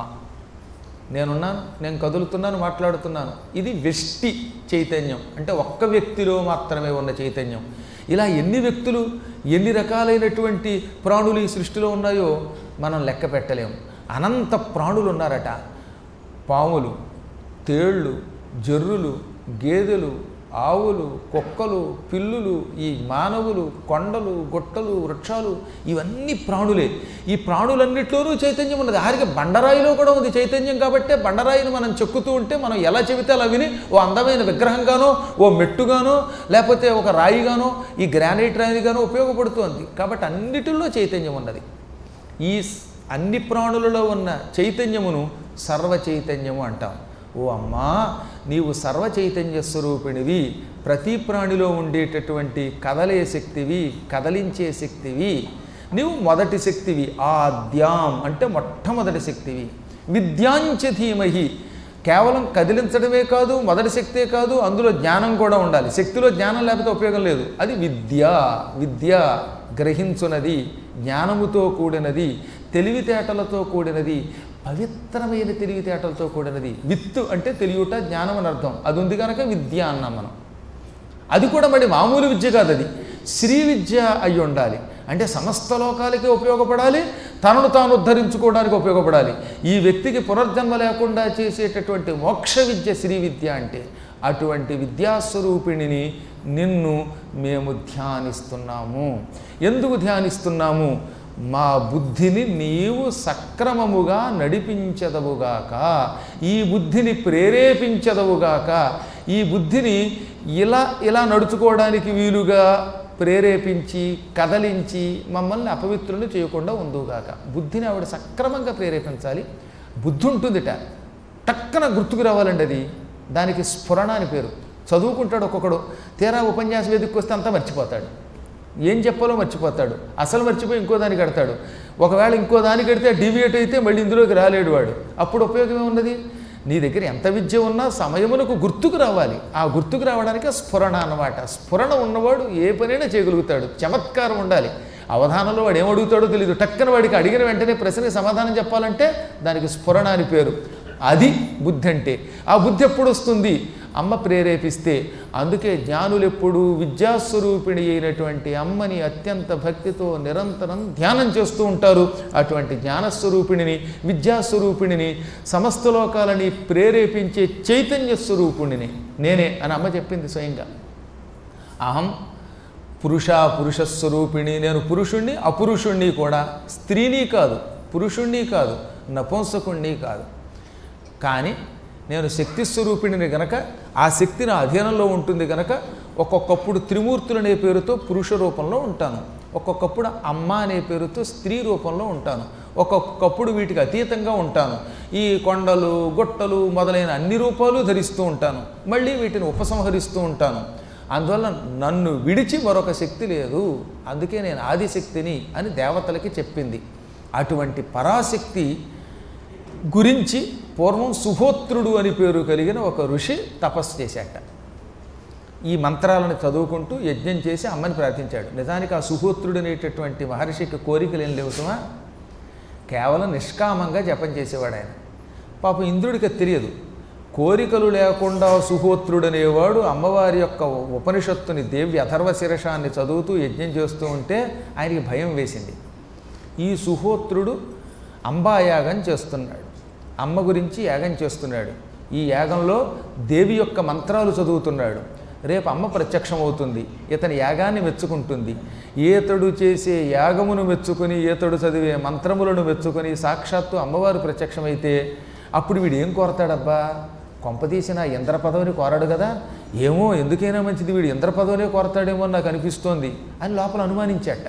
నేనున్నాను నేను కదులుతున్నాను మాట్లాడుతున్నాను ఇది వ్యష్టి చైతన్యం అంటే ఒక్క వ్యక్తిలో మాత్రమే ఉన్న చైతన్యం ఇలా ఎన్ని వ్యక్తులు ఎన్ని రకాలైనటువంటి ప్రాణులు ఈ సృష్టిలో ఉన్నాయో మనం లెక్క పెట్టలేము అనంత ప్రాణులు ఉన్నారట పాములు తేళ్ళు జర్రులు గేదెలు ఆవులు కుక్కలు పిల్లులు ఈ మానవులు కొండలు గుట్టలు వృక్షాలు ఇవన్నీ ప్రాణులే ఈ ప్రాణులన్నిట్లోనూ చైతన్యం ఉన్నది ఆఖరికి బండరాయిలో కూడా ఉంది చైతన్యం కాబట్టే బండరాయిని మనం చెక్కుతూ ఉంటే మనం ఎలా చెబితే అలా విని ఓ అందమైన విగ్రహంగానో ఓ మెట్టుగానో లేకపోతే ఒక రాయిగానో ఈ గ్రానైట్ రాయిగానో ఉపయోగపడుతుంది కాబట్టి అన్నిటిలో చైతన్యం ఉన్నది ఈ స్- అన్ని ప్రాణులలో ఉన్న చైతన్యమును సర్వ చైతన్యము అంటాం ఓ అమ్మా నీవు సర్వ చైతన్య స్వరూపిణివి ప్రతి ప్రాణిలో ఉండేటటువంటి కదలే శక్తివి కదలించే శక్తివి నీవు మొదటి శక్తివి ఆద్యాం అంటే మొట్టమొదటి శక్తివి విద్యాంచ ధీమహి కేవలం కదిలించడమే కాదు మొదటి శక్తే కాదు అందులో జ్ఞానం కూడా ఉండాలి శక్తిలో జ్ఞానం లేకపోతే ఉపయోగం లేదు అది విద్య విద్య గ్రహించునది జ్ఞానముతో కూడినది తెలివితేటలతో కూడినది పవిత్రమైన తెలివితేటలతో కూడినది విత్తు అంటే తెలియట జ్ఞానం అని అర్థం అది ఉంది కనుక విద్య అన్నాం మనం అది కూడా మరి మామూలు విద్య కాదు అది శ్రీ విద్య అయి ఉండాలి అంటే సమస్త లోకాలకి ఉపయోగపడాలి తనను తాను ఉద్ధరించుకోవడానికి ఉపయోగపడాలి ఈ వ్యక్తికి పునర్జన్మ లేకుండా చేసేటటువంటి మోక్ష విద్య శ్రీ విద్య అంటే అటువంటి విద్యాస్వరూపిణిని నిన్ను మేము ధ్యానిస్తున్నాము ఎందుకు ధ్యానిస్తున్నాము మా బుద్ధిని నీవు సక్రమముగా నడిపించదవుగాక ఈ బుద్ధిని ప్రేరేపించదవుగాక ఈ బుద్ధిని ఇలా ఇలా నడుచుకోవడానికి వీలుగా ప్రేరేపించి కదలించి మమ్మల్ని అపవిత్రులు చేయకుండా ఉందుగాక బుద్ధిని ఆవిడ సక్రమంగా ప్రేరేపించాలి బుద్ధి ఉంటుందిట టక్కన గుర్తుకు రావాలండి అది దానికి స్ఫురణ అని పేరు చదువుకుంటాడు ఒక్కొక్కడు తీరా ఉపన్యాస వేదికకి వస్తే అంతా మర్చిపోతాడు ఏం చెప్పాలో మర్చిపోతాడు అసలు మర్చిపోయి ఇంకో దానికి కడతాడు ఒకవేళ ఇంకో దానికి కడితే డివియేట్ అయితే మళ్ళీ ఇందులోకి రాలేడు వాడు అప్పుడు ఉపయోగం ఏమున్నది నీ దగ్గర ఎంత విద్య ఉన్నా సమయమునకు గుర్తుకు రావాలి ఆ గుర్తుకు రావడానికి స్ఫురణ అన్నమాట స్ఫురణ ఉన్నవాడు ఏ పనైనా చేయగలుగుతాడు చమత్కారం ఉండాలి అవధానంలో వాడు ఏమడుగుతాడో తెలియదు టక్కన వాడికి అడిగిన వెంటనే ప్రశ్నకి సమాధానం చెప్పాలంటే దానికి స్ఫురణ అని పేరు అది బుద్ధి అంటే ఆ బుద్ధి ఎప్పుడు వస్తుంది అమ్మ ప్రేరేపిస్తే అందుకే జ్ఞానులు ఎప్పుడు విద్యాస్వరూపిణి అయినటువంటి అమ్మని అత్యంత భక్తితో నిరంతరం ధ్యానం చేస్తూ ఉంటారు అటువంటి జ్ఞానస్వరూపిణిని విద్యాస్వరూపిణిని సమస్త లోకాలని ప్రేరేపించే చైతన్య స్వరూపుణిని నేనే అని అమ్మ చెప్పింది స్వయంగా అహం పురుష పురుష స్వరూపిణి నేను పురుషుణ్ణి అపురుషుణ్ణి కూడా స్త్రీని కాదు పురుషుణ్ణి కాదు నపుంసకుణ్ణి కాదు కానీ నేను శక్తి స్వరూపిణిని గనక ఆ శక్తి నా అధీనంలో ఉంటుంది గనక ఒక్కొక్కప్పుడు త్రిమూర్తులు అనే పేరుతో పురుష రూపంలో ఉంటాను ఒక్కొక్కప్పుడు అమ్మ అనే పేరుతో స్త్రీ రూపంలో ఉంటాను ఒక్కొక్కప్పుడు వీటికి అతీతంగా ఉంటాను ఈ కొండలు గుట్టలు మొదలైన అన్ని రూపాలు ధరిస్తూ ఉంటాను మళ్ళీ వీటిని ఉపసంహరిస్తూ ఉంటాను అందువల్ల నన్ను విడిచి మరొక శక్తి లేదు అందుకే నేను ఆదిశక్తిని అని దేవతలకి చెప్పింది అటువంటి పరాశక్తి గురించి పూర్వం సుహోత్రుడు అని పేరు కలిగిన ఒక ఋషి తపస్సు చేశాట ఈ మంత్రాలను చదువుకుంటూ యజ్ఞం చేసి అమ్మని ప్రార్థించాడు నిజానికి ఆ సుహోత్రుడు అనేటటువంటి మహర్షికి కోరికలు ఏం లేవుతుమా కేవలం నిష్కామంగా జపం చేసేవాడు ఆయన పాపం ఇంద్రుడికి అది తెలియదు కోరికలు లేకుండా సుహోత్రుడు అనేవాడు అమ్మవారి యొక్క ఉపనిషత్తుని దేవి అథర్వ శిరషాన్ని చదువుతూ యజ్ఞం చేస్తూ ఉంటే ఆయనకి భయం వేసింది ఈ సుహోత్రుడు అంబాయాగం చేస్తున్నాడు అమ్మ గురించి యాగం చేస్తున్నాడు ఈ యాగంలో దేవి యొక్క మంత్రాలు చదువుతున్నాడు రేపు అమ్మ ప్రత్యక్షమవుతుంది ఇతని యాగాన్ని మెచ్చుకుంటుంది ఈతడు చేసే యాగమును మెచ్చుకొని ఈతడు చదివే మంత్రములను మెచ్చుకొని సాక్షాత్తు అమ్మవారు ప్రత్యక్షమైతే అప్పుడు వీడు ఏం కోరతాడబ్బా కొంపతీసిన ఇంద్ర పదవిని కోరాడు కదా ఏమో ఎందుకైనా మంచిది వీడు ఇంద్ర పదవినే కోరతాడేమో అని నాకు అనిపిస్తోంది అని లోపల అనుమానించాట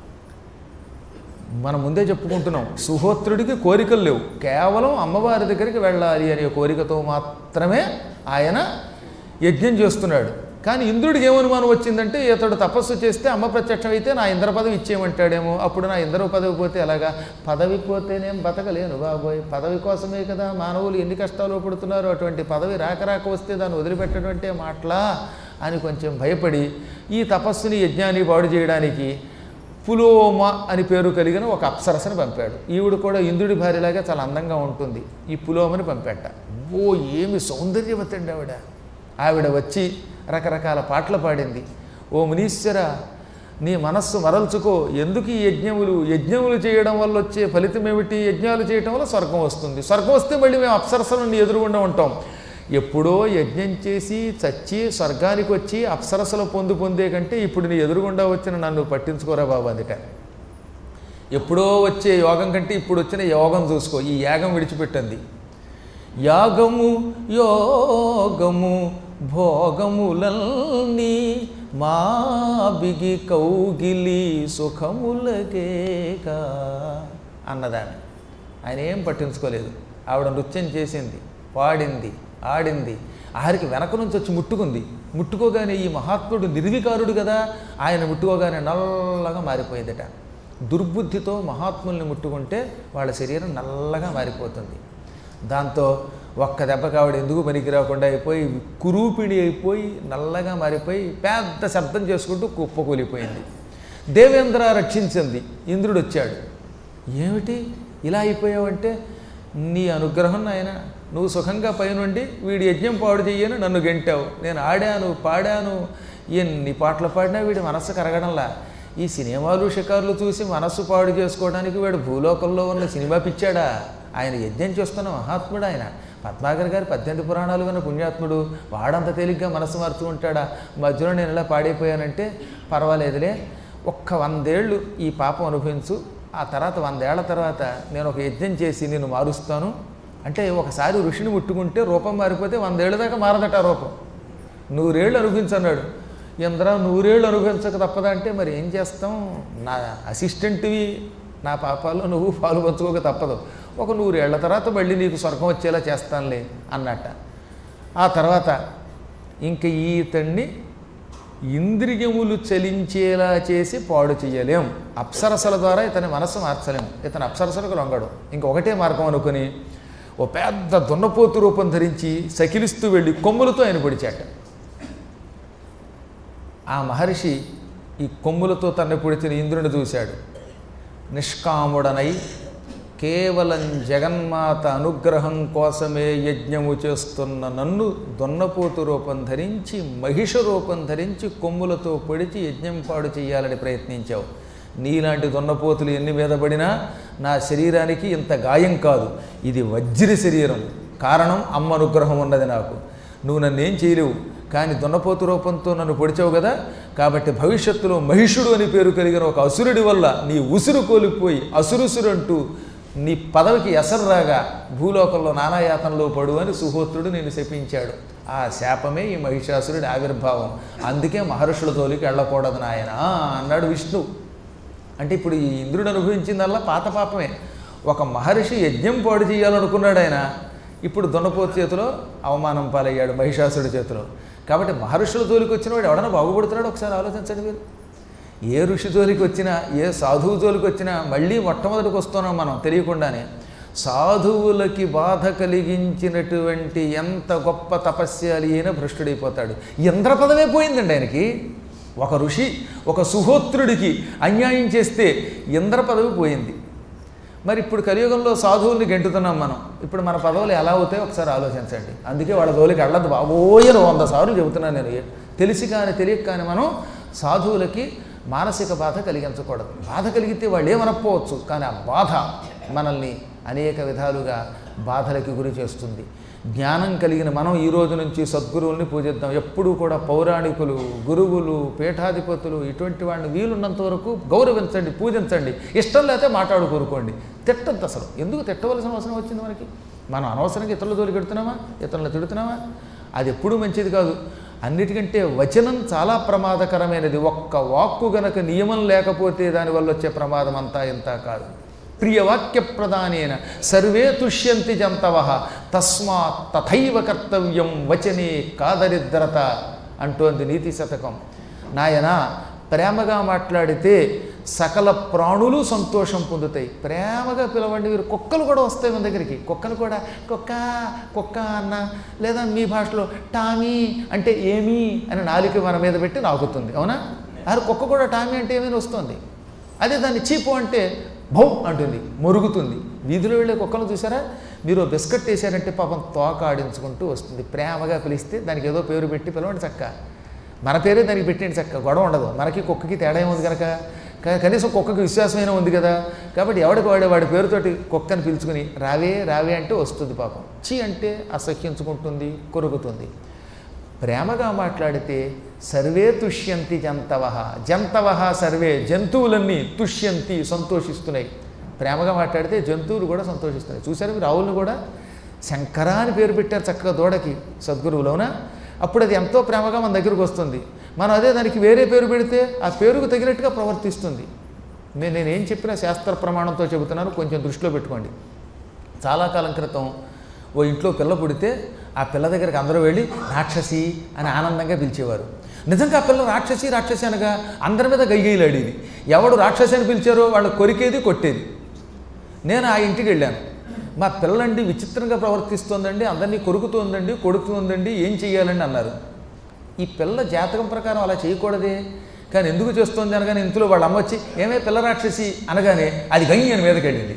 మనం ముందే చెప్పుకుంటున్నాం సుహోత్రుడికి కోరికలు లేవు కేవలం అమ్మవారి దగ్గరికి వెళ్ళాలి అనే కోరికతో మాత్రమే ఆయన యజ్ఞం చేస్తున్నాడు కానీ ఇంద్రుడికి ఏమనుమానం వచ్చిందంటే ఇతడు తపస్సు చేస్తే అమ్మ ప్రత్యక్షం అయితే నా ఇంద్ర పదవి ఇచ్చేయమంటాడేమో అప్పుడు నా ఇంద్ర పదవి పోతే ఎలాగా పదవి పోతేనేం బతకలేను బాబోయ్ పదవి కోసమే కదా మానవులు ఎన్ని కష్టాలు పడుతున్నారు అటువంటి పదవి రాక రాక వస్తే దాన్ని వదిలిపెట్టడం అంటే మాటలా అని కొంచెం భయపడి ఈ తపస్సుని యజ్ఞాన్ని పాడు చేయడానికి పులోమ అని పేరు కలిగిన ఒక అప్సరసని పంపాడు ఈవిడ కూడా ఇంద్రుడి భార్యలాగా చాలా అందంగా ఉంటుంది ఈ పులోమని పంపాట ఓ ఏమి సౌందర్యవతి అండి ఆవిడ ఆవిడ వచ్చి రకరకాల పాటలు పాడింది ఓ మునీశ్వర నీ మనస్సు మరల్చుకో ఎందుకు ఈ యజ్ఞములు యజ్ఞములు చేయడం వల్ల వచ్చే ఫలితం ఏమిటి యజ్ఞాలు చేయడం వల్ల స్వర్గం వస్తుంది స్వర్గం వస్తే మళ్ళీ మేము అప్సరసలను ఎదురుగుండా ఉంటాం ఎప్పుడో యజ్ఞం చేసి చచ్చి స్వర్గానికి వచ్చి అప్సరసలు పొందు పొందే కంటే ఇప్పుడు నీ ఎదురుగుండా వచ్చిన నన్ను పట్టించుకోరా బాబు అందుక ఎప్పుడో వచ్చే యోగం కంటే ఇప్పుడు వచ్చిన యోగం చూసుకో ఈ యాగం విడిచిపెట్టింది యాగము యోగము భోగములన్నీ మా బిగి కౌగిలి సుఖములకేగా అన్నదాన్ని ఆయన ఏం పట్టించుకోలేదు ఆవిడ నృత్యం చేసింది పాడింది ఆడింది ఆఖరికి వెనక నుంచి వచ్చి ముట్టుకుంది ముట్టుకోగానే ఈ మహాత్ముడు నిర్వికారుడు కదా ఆయన ముట్టుకోగానే నల్లగా మారిపోయిందట దుర్బుద్ధితో మహాత్ముల్ని ముట్టుకుంటే వాళ్ళ శరీరం నల్లగా మారిపోతుంది దాంతో ఒక్క దెబ్బకి ఆవిడ ఎందుకు పనికి రాకుండా అయిపోయి కురూపిణి అయిపోయి నల్లగా మారిపోయి పెద్ద శబ్దం చేసుకుంటూ కుప్పకూలిపోయింది దేవేంద్ర రక్షించింది ఇంద్రుడు వచ్చాడు ఏమిటి ఇలా అయిపోయావంటే నీ అనుగ్రహం నాయన నువ్వు సుఖంగా పైనుండి వీడి యజ్ఞం పాడు చెయ్యను నన్ను గెంటావు నేను ఆడాను పాడాను ఎన్ని పాటలు పాడినా వీడి మనస్సు కరగడంలా ఈ సినిమాలు షికారులు చూసి మనస్సు పాడు చేసుకోవడానికి వీడు భూలోకంలో ఉన్న సినిమా పిచ్చాడా ఆయన యజ్ఞం చేస్తున్న మహాత్ముడు ఆయన పద్మాగర్ గారి పద్దెనిమిది పురాణాలు విన్న పుణ్యాత్ముడు వాడంత తేలిగ్గా మనస్సు మారుతూ ఉంటాడా మధ్యలో నేను ఇలా పాడైపోయానంటే పర్వాలేదులే ఒక్క వందేళ్ళు ఈ పాపం అనుభవించు ఆ తర్వాత వందేళ్ల తర్వాత నేను ఒక యజ్ఞం చేసి నేను మారుస్తాను అంటే ఒకసారి ఋషిని ముట్టుకుంటే రూపం మారిపోతే వందేళ్ల దాకా మారదట ఆ రూపం నూరేళ్ళు అనుభవించన్నాడు ఇంద్ర నూరేళ్ళు అనుభవించక తప్పదా అంటే మరి ఏం చేస్తాం నా అసిస్టెంట్వి నా పాపాల్లో నువ్వు పాలు పంచుకోక తప్పదు ఒక నూరేళ్ల తర్వాత మళ్ళీ నీకు స్వర్గం వచ్చేలా చేస్తానులే అన్నట్ట ఆ తర్వాత ఇంక ఈతన్ని ఇంద్రియములు చలించేలా చేసి పాడు చేయలేం అప్సరసల ద్వారా ఇతని మనస్సు మార్చలేం ఇతని అప్సరసలకు లొంగడు ఇంకొకటే మార్గం అనుకుని ఓ పెద్ద దున్నపోతు రూపం ధరించి సకిలిస్తూ వెళ్ళి కొమ్ములతో ఆయన పొడిచాట ఆ మహర్షి ఈ కొమ్ములతో తన్ను పొడిచిన ఇంద్రుని చూశాడు నిష్కాముడనై కేవలం జగన్మాత అనుగ్రహం కోసమే యజ్ఞము చేస్తున్న నన్ను దొన్నపోతు రూపం ధరించి మహిష రూపం ధరించి కొమ్ములతో పొడిచి యజ్ఞం పాడు చేయాలని ప్రయత్నించావు నీలాంటి దొన్నపోతులు ఎన్ని మీద పడినా నా శరీరానికి ఇంత గాయం కాదు ఇది వజ్ర శరీరం కారణం అమ్మ అనుగ్రహం ఉన్నది నాకు నువ్వు నన్నేం చేయలేవు కానీ దున్నపోతు రూపంతో నన్ను పొడిచావు కదా కాబట్టి భవిష్యత్తులో మహిషుడు అని పేరు కలిగిన ఒక అసురుడి వల్ల నీ ఉసురు కోల్పోయి అసురుసురు అంటూ నీ పదవికి ఎసరు రాగా భూలోకంలో నానాయాతనలో పడు అని సుహోత్రుడు నేను శపించాడు ఆ శాపమే ఈ మహిషాసురుడి ఆవిర్భావం అందుకే మహర్షుల తోలికి వెళ్ళకూడదు నాయన అన్నాడు విష్ణు అంటే ఇప్పుడు ఈ ఇంద్రుడు అనుభవించిందల్లా పాత పాపమే ఒక మహర్షి యజ్ఞం పాడు చేయాలనుకున్నాడు ఆయన ఇప్పుడు దున్నపోతు చేతిలో అవమానం పాలయ్యాడు మహిషాసుడి చేతిలో కాబట్టి మహర్షుల జోలికి వచ్చిన వాడు ఎవడన్నా బాగుపడుతున్నాడు ఒకసారి ఆలోచించండి మీరు ఏ ఋషి జోలికి వచ్చినా ఏ సాధువు జోలికి వచ్చినా మళ్ళీ మొట్టమొదటికి వస్తున్నాం మనం తెలియకుండానే సాధువులకి బాధ కలిగించినటువంటి ఎంత గొప్ప తపస్యాలి అయినా భ్రష్టుడైపోతాడు ఇంద్ర పదవే పోయిందండి ఆయనకి ఒక ఋషి ఒక సుహోత్రుడికి అన్యాయం చేస్తే ఇంద్ర పదవి పోయింది మరి ఇప్పుడు కలియుగంలో సాధువుల్ని గెంటుతున్నాం మనం ఇప్పుడు మన పదవులు ఎలా అవుతాయో ఒకసారి ఆలోచించండి అందుకే వాళ్ళ జోలికి వెళ్ళదు బాబోయని వంద సార్లు చెబుతున్నాను నేను తెలిసి కానీ తెలియక కానీ మనం సాధువులకి మానసిక బాధ కలిగించకూడదు బాధ కలిగితే వాళ్ళు ఏమనకపోవచ్చు కానీ ఆ బాధ మనల్ని అనేక విధాలుగా బాధలకి గురి చేస్తుంది జ్ఞానం కలిగిన మనం ఈ రోజు నుంచి సద్గురువుల్ని పూజిద్దాం ఎప్పుడూ కూడా పౌరాణికులు గురువులు పీఠాధిపతులు ఇటువంటి వాళ్ళని వీలున్నంత వరకు గౌరవించండి పూజించండి ఇష్టం లేకపోతే మాట్లాడుకోరుకోండి తిట్టద్దు అసలు ఎందుకు తిట్టవలసిన అవసరం వచ్చింది మనకి మనం అనవసరంగా ఇతరుల జోలికి పెడుతున్నామా ఇతరులను తిడుతున్నామా అది ఎప్పుడూ మంచిది కాదు అన్నిటికంటే వచనం చాలా ప్రమాదకరమైనది ఒక్క వాక్కు గనక నియమం లేకపోతే దానివల్ల వచ్చే ప్రమాదం అంతా ఇంత కాదు ప్రియవాక్య ప్రధానేన సర్వే తుష్యంతి జంతవ తస్మాత్ తథైవ కర్తవ్యం వచనే కాదరిద్రత అంటోంది నీతి శతకం నాయన ప్రేమగా మాట్లాడితే సకల ప్రాణులు సంతోషం పొందుతాయి ప్రేమగా పిలవండి మీరు కుక్కలు కూడా వస్తాయి మన దగ్గరికి కుక్కను కూడా కుక్క కుక్క అన్న లేదా మీ భాషలో టామీ అంటే ఏమీ అని నాలుక మన మీద పెట్టి నాకుతుంది అవునా అది కుక్క కూడా టామీ అంటే ఏమైనా వస్తుంది అదే దాన్ని చీపు అంటే భౌ అంటుంది మొరుగుతుంది వీధిలో వెళ్ళే కుక్కలు చూసారా మీరు బిస్కెట్ వేసారంటే పాపం తోక ఆడించుకుంటూ వస్తుంది ప్రేమగా పిలిస్తే దానికి ఏదో పేరు పెట్టి పిలవండి చక్క మన పేరే దానికి పెట్టండి చక్క గొడవ ఉండదు మనకి కుక్కకి తేడా ఏముంది కనుక క- కనీసం కుక్కకి విశ్వాసమైన ఉంది కదా కాబట్టి ఎవడికి వాడే వాడి పేరుతోటి కుక్కని పిలుచుకుని రావే రావే అంటే వస్తుంది పాపం చీ అంటే అసహ్యించుకుంటుంది కొరుకుతుంది ప్రేమగా మాట్లాడితే సర్వే తుష్యంతి జంతవ జంతవ సర్వే జంతువులన్నీ తుష్యంతి సంతోషిస్తున్నాయి ప్రేమగా మాట్లాడితే జంతువులు కూడా సంతోషిస్తున్నాయి చూసారు మీరు ఆవులను కూడా శంకర అని పేరు పెట్టారు చక్కగా దూడకి సద్గురువులోనా అప్పుడు అది ఎంతో ప్రేమగా మన దగ్గరకు వస్తుంది మనం అదే దానికి వేరే పేరు పెడితే ఆ పేరుకు తగినట్టుగా ప్రవర్తిస్తుంది నేను నేనేం చెప్పినా శాస్త్ర ప్రమాణంతో చెబుతున్నాను కొంచెం దృష్టిలో పెట్టుకోండి చాలా కాలం క్రితం ఓ ఇంట్లో పిల్ల పుడితే ఆ పిల్ల దగ్గరికి అందరూ వెళ్ళి రాక్షసి అని ఆనందంగా పిలిచేవారు నిజంగా ఆ పిల్ల రాక్షసి రాక్షసి అనగా అందరి మీద గయ్యేలాడేది ఎవడు రాక్షసి అని పిలిచారో వాళ్ళు కొరికేది కొట్టేది నేను ఆ ఇంటికి వెళ్ళాను మా పిల్లండి విచిత్రంగా ప్రవర్తిస్తోందండి అందరినీ కొరుకుతోందండి కొడుతుందండి ఏం చెయ్యాలండి అన్నారు ఈ పిల్ల జాతకం ప్రకారం అలా చేయకూడదే కానీ ఎందుకు చేస్తోంది అనగానే ఇంట్లో వాళ్ళ అమ్మ వచ్చి ఏమే పిల్ల రాక్షసి అనగానే అది గంగి అని మీదకి వెళ్ళింది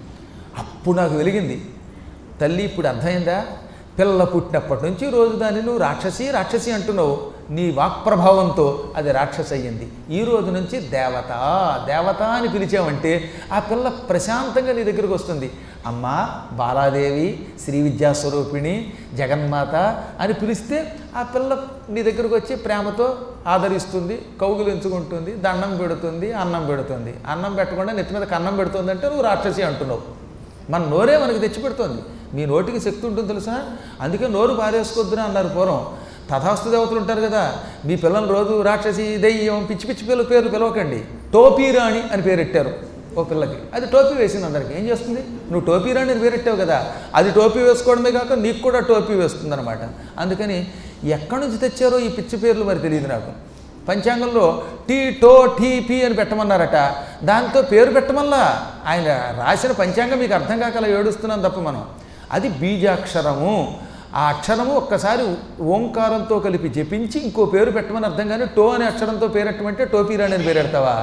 అప్పుడు నాకు వెలిగింది తల్లి ఇప్పుడు అర్థమైందా పిల్ల పుట్టినప్పటి నుంచి రోజు దాన్ని నువ్వు రాక్షసి రాక్షసి అంటున్నావు నీ వాక్ప్రభావంతో అది రాక్షసి అయ్యింది ఈ రోజు నుంచి దేవత దేవత అని పిలిచావంటే ఆ పిల్ల ప్రశాంతంగా నీ దగ్గరికి వస్తుంది అమ్మా బాలాదేవి శ్రీ విద్యాస్వరూపిణి జగన్మాత అని పిలిస్తే ఆ పిల్ల నీ దగ్గరకు వచ్చి ప్రేమతో ఆదరిస్తుంది కౌగులించుకుంటుంది దండం పెడుతుంది అన్నం పెడుతుంది అన్నం పెట్టకుండా నెత్తి మీద కన్నం పెడుతుంది అంటే నువ్వు రాక్షసి అంటున్నావు మన నోరే మనకి తెచ్చిపెడుతోంది మీ నోటికి శక్తి ఉంటుంది తెలుసా అందుకే నోరు పారేసుకోవద్దురా అన్నారు పూర్వం తథాస్తు దేవతలు ఉంటారు కదా మీ పిల్లలు రోజు రాక్షసి దెయ్యం పిచ్చి పిచ్చి పిల్ల పేర్లు పిలవకండి టోపీ రాణి అని పేరెట్టారు ఓ పిల్లకి అది టోపీ వేసింది అందరికి ఏం చేస్తుంది నువ్వు టోపీ రాణి అని పేరెట్టావు కదా అది టోపీ వేసుకోవడమే కాక నీకు కూడా టోపీ వేస్తుంది అనమాట అందుకని ఎక్కడి నుంచి తెచ్చారో ఈ పిచ్చి పేర్లు మరి తెలియదు నాకు పంచాంగంలో టీ టో టీ పీ అని పెట్టమన్నారట దాంతో పేరు పెట్టమల్లా ఆయన రాసిన పంచాంగం మీకు అర్థం కాకలా ఏడుస్తున్నాం తప్ప మనం అది బీజాక్షరము ఆ అక్షరము ఒక్కసారి ఓంకారంతో కలిపి జపించి ఇంకో పేరు పెట్టమని అర్థం కానీ టో అనే అక్షరంతో పేరెట్టమంటే టోపీరాణి అని పేరు పెడతావా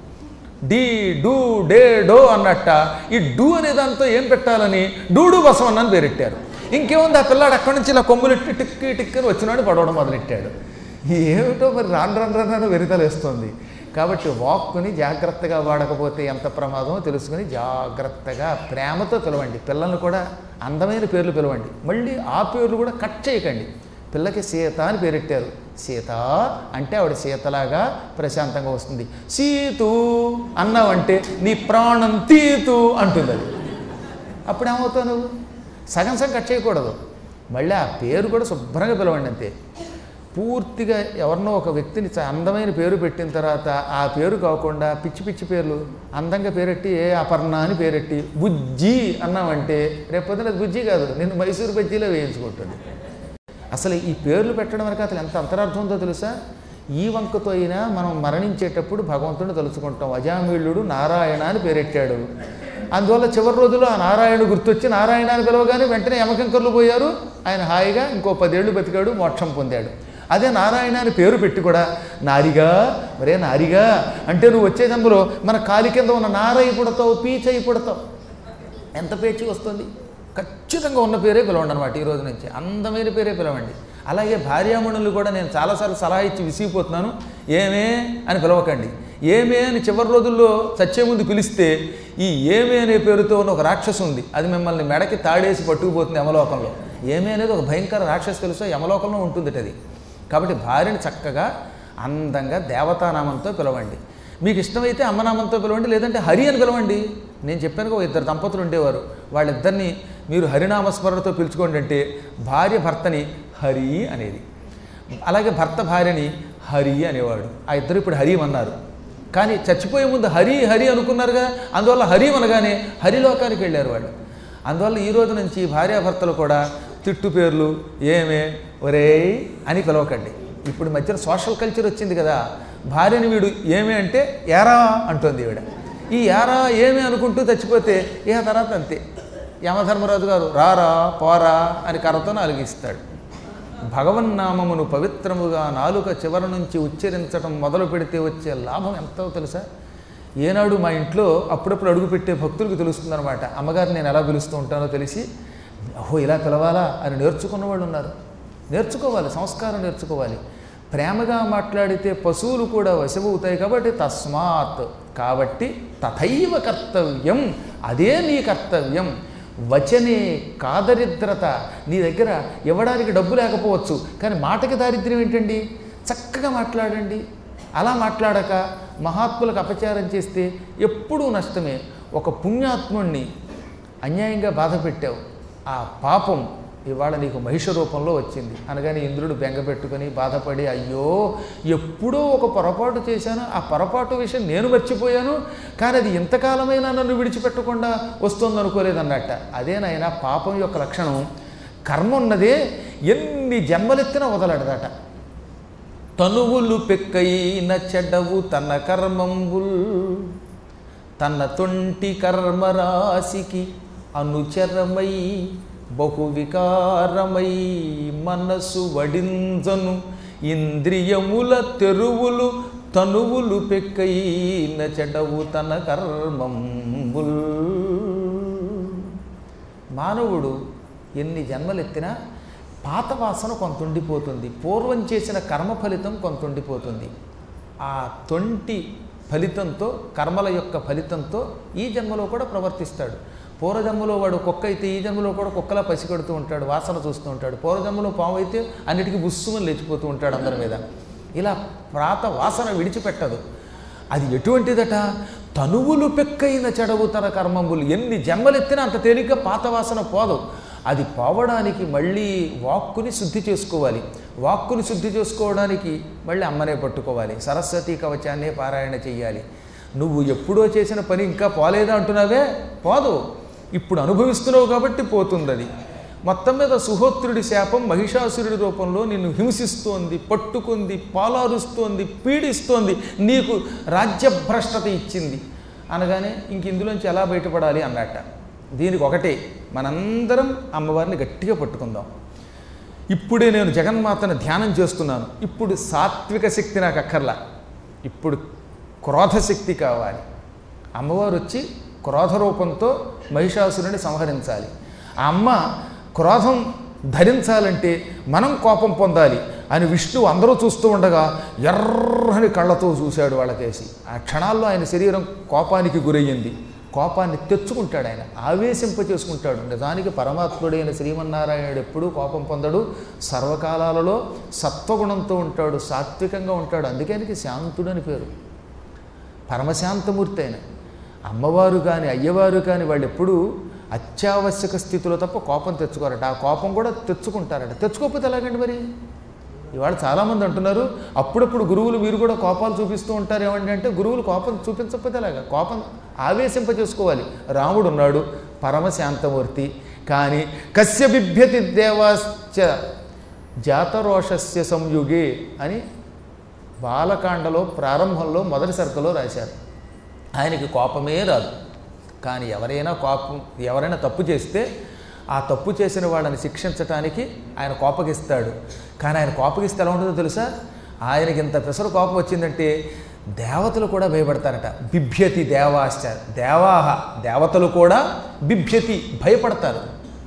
డి డూ డే డో అన్నట్ట ఈ డూ అనే దాంతో ఏం పెట్టాలని డూడు బసవన్న అని పేరెట్టారు ఇంకేముంది ఆ పిల్లాడు అక్కడి నుంచి ఇలా కొమ్ములు ఇట్టి టిక్కి టిక్కని వచ్చినాడు పడవడం మొదలెట్టాడు ఏమిటో మరి రాను రాను రాను రాను వెరితలేస్తుంది కాబట్టి వాక్కుని జాగ్రత్తగా వాడకపోతే ఎంత ప్రమాదమో తెలుసుకుని జాగ్రత్తగా ప్రేమతో పిలవండి పిల్లల్ని కూడా అందమైన పేర్లు పిలవండి మళ్ళీ ఆ పేర్లు కూడా కట్ చేయకండి పిల్లకి సీత అని పేరెట్టారు సీత అంటే ఆవిడ సీతలాగా ప్రశాంతంగా వస్తుంది సీతు అన్నావంటే నీ ప్రాణం తీతు అంటుంది అది అప్పుడు ఏమవుతావు నువ్వు సగం సగం కట్ చేయకూడదు మళ్ళీ ఆ పేరు కూడా శుభ్రంగా పిలవండి అంతే పూర్తిగా ఎవరినో ఒక వ్యక్తిని చ- అందమైన పేరు పెట్టిన తర్వాత ఆ పేరు కాకుండా పిచ్చి పిచ్చి పేర్లు అందంగా పేరెట్టి ఏ అపర్ణ అని పేరెట్టి బుజ్జి అన్నామంటే రేపొద్దున అది బుజ్జి కాదు నేను మైసూరు బజ్జీలో వేయించుకుంటుంది అసలు ఈ పేర్లు పెట్టడం వరకు అసలు ఎంత అంతరార్థం ఉందో తెలుసా ఈ వంకతో అయినా మనం మరణించేటప్పుడు భగవంతుడిని తలుచుకుంటాం అజామీళ్ళుడు నారాయణ అని పేరెట్టాడు అందువల్ల చివరి రోజుల్లో ఆ నారాయణుడు గుర్తొచ్చి నారాయణ అని పిలవగానే వెంటనే యమకంకర్లు పోయారు ఆయన హాయిగా ఇంకో పదేళ్ళు బతికాడు మోక్షం పొందాడు అదే నారాయణ అని పేరు పెట్టి కూడా నారిగా మరే నారిగా అంటే నువ్వు వచ్చే జన్మలో మన కాలి కింద ఉన్న నారై పుడతావు పీచై పుడతావు ఎంత పేచి వస్తుంది ఖచ్చితంగా ఉన్న పేరే పిలవండి అనమాట ఈ రోజు నుంచి అందమైన పేరే పిలవండి అలాగే భార్యామణులు కూడా నేను చాలాసార్లు సలహా ఇచ్చి విసిగిపోతున్నాను ఏమే అని పిలవకండి ఏమే అని చివరి రోజుల్లో చచ్చే ముందు పిలిస్తే ఈ ఏమే అనే పేరుతో ఉన్న ఒక రాక్షసు ఉంది అది మిమ్మల్ని మెడకి తాడేసి పట్టుకుపోతుంది యమలోకంలో ఏమే అనేది ఒక భయంకర రాక్షసు తెలుసో యమలోకంలో ఉంటుంది అది కాబట్టి భార్యని చక్కగా అందంగా దేవతానామంతో పిలవండి మీకు ఇష్టమైతే అమ్మనామంతో పిలవండి లేదంటే హరి అని పిలవండి నేను చెప్పాను ఒక ఇద్దరు దంపతులు ఉండేవారు వాళ్ళిద్దరిని మీరు హరినామస్మరణతో పిలుచుకోండి అంటే భార్య భర్తని హరి అనేది అలాగే భర్త భార్యని హరి అనేవాడు ఆ ఇద్దరు ఇప్పుడు హరి అన్నారు కానీ చచ్చిపోయే ముందు హరి హరి అనుకున్నారుగా అందువల్ల హరి అనగానే హరిలోకానికి వెళ్ళారు వాళ్ళు అందువల్ల ఈ రోజు నుంచి భార్యాభర్తలు కూడా తిట్టు పేర్లు ఏమే ఒరేయ్ అని పిలవకండి ఇప్పుడు ఈ మధ్యన సోషల్ కల్చర్ వచ్చింది కదా భార్యని వీడు ఏమే అంటే ఏరా అంటుంది ఈవిడ ఈ ఏరా ఏమే అనుకుంటూ చచ్చిపోతే ఏ తర్వాత అంతే యమధర్మరాజు గారు రారా పోరా అని కర్రతో నాలుగిస్తాడు భగవన్నామమును పవిత్రముగా నాలుక చివర నుంచి ఉచ్చరించడం మొదలు పెడితే వచ్చే లాభం ఎంతో తెలుసా ఏనాడు మా ఇంట్లో అప్పుడప్పుడు అడుగు పెట్టే భక్తులకు తెలుస్తుందన్నమాట అమ్మగారిని నేను ఎలా పిలుస్తూ ఉంటానో తెలిసి ఓహో ఇలా పిలవాలా అని నేర్చుకున్న వాళ్ళు ఉన్నారు నేర్చుకోవాలి సంస్కారం నేర్చుకోవాలి ప్రేమగా మాట్లాడితే పశువులు కూడా వశమవుతాయి కాబట్టి తస్మాత్ కాబట్టి తథైవ కర్తవ్యం అదే నీ కర్తవ్యం వచనే కాదరిద్రత నీ దగ్గర ఇవ్వడానికి డబ్బు లేకపోవచ్చు కానీ మాటకి దారిద్ర్యం ఏంటండి చక్కగా మాట్లాడండి అలా మాట్లాడక మహాత్ములకు అపచారం చేస్తే ఎప్పుడూ నష్టమే ఒక పుణ్యాత్ముణ్ణి అన్యాయంగా బాధ పెట్టావు ఆ పాపం ఇవాళ నీకు మహిష రూపంలో వచ్చింది అనగానే ఇంద్రుడు బెంగ పెట్టుకొని బాధపడి అయ్యో ఎప్పుడో ఒక పొరపాటు చేశాను ఆ పొరపాటు విషయం నేను మర్చిపోయాను కానీ అది ఇంతకాలమైనా నన్ను విడిచిపెట్టకుండా వస్తుంది అనుకోలేదన్నట్ట అదేనైనా పాపం యొక్క లక్షణం కర్మ ఉన్నదే ఎన్ని జన్మలెత్తినా వదలడదట తనువులు పెక్కైన చెడ్డవు తన కర్మంబుల్ తన తొంటి కర్మరాశికి అనుచరమై బహు వికారమై మనసు వడింజను ఇంద్రియముల తెరువులు తనువులు పెక్కైన చెడవు తన కర్మంబుల్ మానవుడు ఎన్ని జన్మలెత్తినా పాత వాసన కొంత ఉండిపోతుంది పూర్వం చేసిన కర్మ ఫలితం కొంత ఉండిపోతుంది ఆ తొంటి ఫలితంతో కర్మల యొక్క ఫలితంతో ఈ జన్మలో కూడా ప్రవర్తిస్తాడు పూర్వజన్మలో వాడు కుక్క అయితే ఈ జన్మలో కూడా కుక్కలా పసిగడుతూ ఉంటాడు వాసన చూస్తూ ఉంటాడు పూర్వజన్మలో పాము అయితే అన్నిటికీ బుస్సుమని లేచిపోతూ ఉంటాడు అందరి మీద ఇలా ప్రాత వాసన విడిచిపెట్టదు అది ఎటువంటిదట తనువులు పెక్కైన చెడవు తన కర్మములు ఎన్ని జన్మలెత్తినా అంత తేలిగ్గా పాత వాసన పోదు అది పోవడానికి మళ్ళీ వాక్కుని శుద్ధి చేసుకోవాలి వాక్కుని శుద్ధి చేసుకోవడానికి మళ్ళీ అమ్మనే పట్టుకోవాలి సరస్వతీ కవచాన్నే పారాయణ చెయ్యాలి నువ్వు ఎప్పుడో చేసిన పని ఇంకా పోలేదా అంటున్నావే పోదు ఇప్పుడు అనుభవిస్తున్నావు కాబట్టి పోతుంది అది మొత్తం మీద సుహోత్రుడి శాపం మహిషాసురుడి రూపంలో నిన్ను హింసిస్తోంది పట్టుకుంది పాలారుస్తోంది పీడిస్తోంది నీకు రాజ్యభ్రష్టత ఇచ్చింది అనగానే ఇంక ఇందులోంచి ఎలా బయటపడాలి అన్నట్ట దీనికి ఒకటే మనందరం అమ్మవారిని గట్టిగా పట్టుకుందాం ఇప్పుడే నేను జగన్మాతను ధ్యానం చేస్తున్నాను ఇప్పుడు సాత్విక శక్తి నాకు అక్కర్లా ఇప్పుడు క్రోధశక్తి కావాలి అమ్మవారు వచ్చి క్రోధ రూపంతో మహిషాసురుని సంహరించాలి ఆ అమ్మ క్రోధం ధరించాలంటే మనం కోపం పొందాలి అని విష్ణువు అందరూ చూస్తూ ఉండగా ఎర్రని కళ్ళతో చూశాడు వాళ్ళకేసి ఆ క్షణాల్లో ఆయన శరీరం కోపానికి గురయ్యింది కోపాన్ని తెచ్చుకుంటాడు ఆయన ఆవేశింప చేసుకుంటాడు నిజానికి పరమాత్ముడైన శ్రీమన్నారాయణుడు ఎప్పుడూ కోపం పొందడు సర్వకాలాలలో సత్వగుణంతో ఉంటాడు సాత్వికంగా ఉంటాడు అందుకే ఆయనకి శాంతుడు అని పేరు పరమశాంతమూర్తి ఆయన అమ్మవారు కానీ అయ్యవారు కానీ వాళ్ళు ఎప్పుడూ అత్యావశ్యక స్థితిలో తప్ప కోపం తెచ్చుకోరట ఆ కోపం కూడా తెచ్చుకుంటారట తెచ్చుకోకపోతే ఎలాగండి మరి ఇవాళ చాలామంది అంటున్నారు అప్పుడప్పుడు గురువులు మీరు కూడా కోపాలు చూపిస్తూ ఉంటారు ఏమండి అంటే గురువులు కోపం చూపించకపోతే ఎలాగా కోపం ఆవేశింప చేసుకోవాలి రాముడు ఉన్నాడు పరమశాంతమూర్తి కానీ కస్య బిభ్యతి దేవాశ్చ జాతరోషస్య సంయుగే అని బాలకాండలో ప్రారంభంలో మొదటి సరుకులో రాశారు ఆయనకి కోపమే రాదు కానీ ఎవరైనా కోపం ఎవరైనా తప్పు చేస్తే ఆ తప్పు చేసిన వాళ్ళని శిక్షించటానికి ఆయన కోపగిస్తాడు కానీ ఆయన కోపగిస్తే ఎలా ఉంటుందో తెలుసా ఆయనకి ఇంత పెసరు కోపం వచ్చిందంటే దేవతలు కూడా భయపడతారట బిభ్యతి దేవాశ్చ దేవాహ దేవతలు కూడా బిభ్యతి భయపడతారు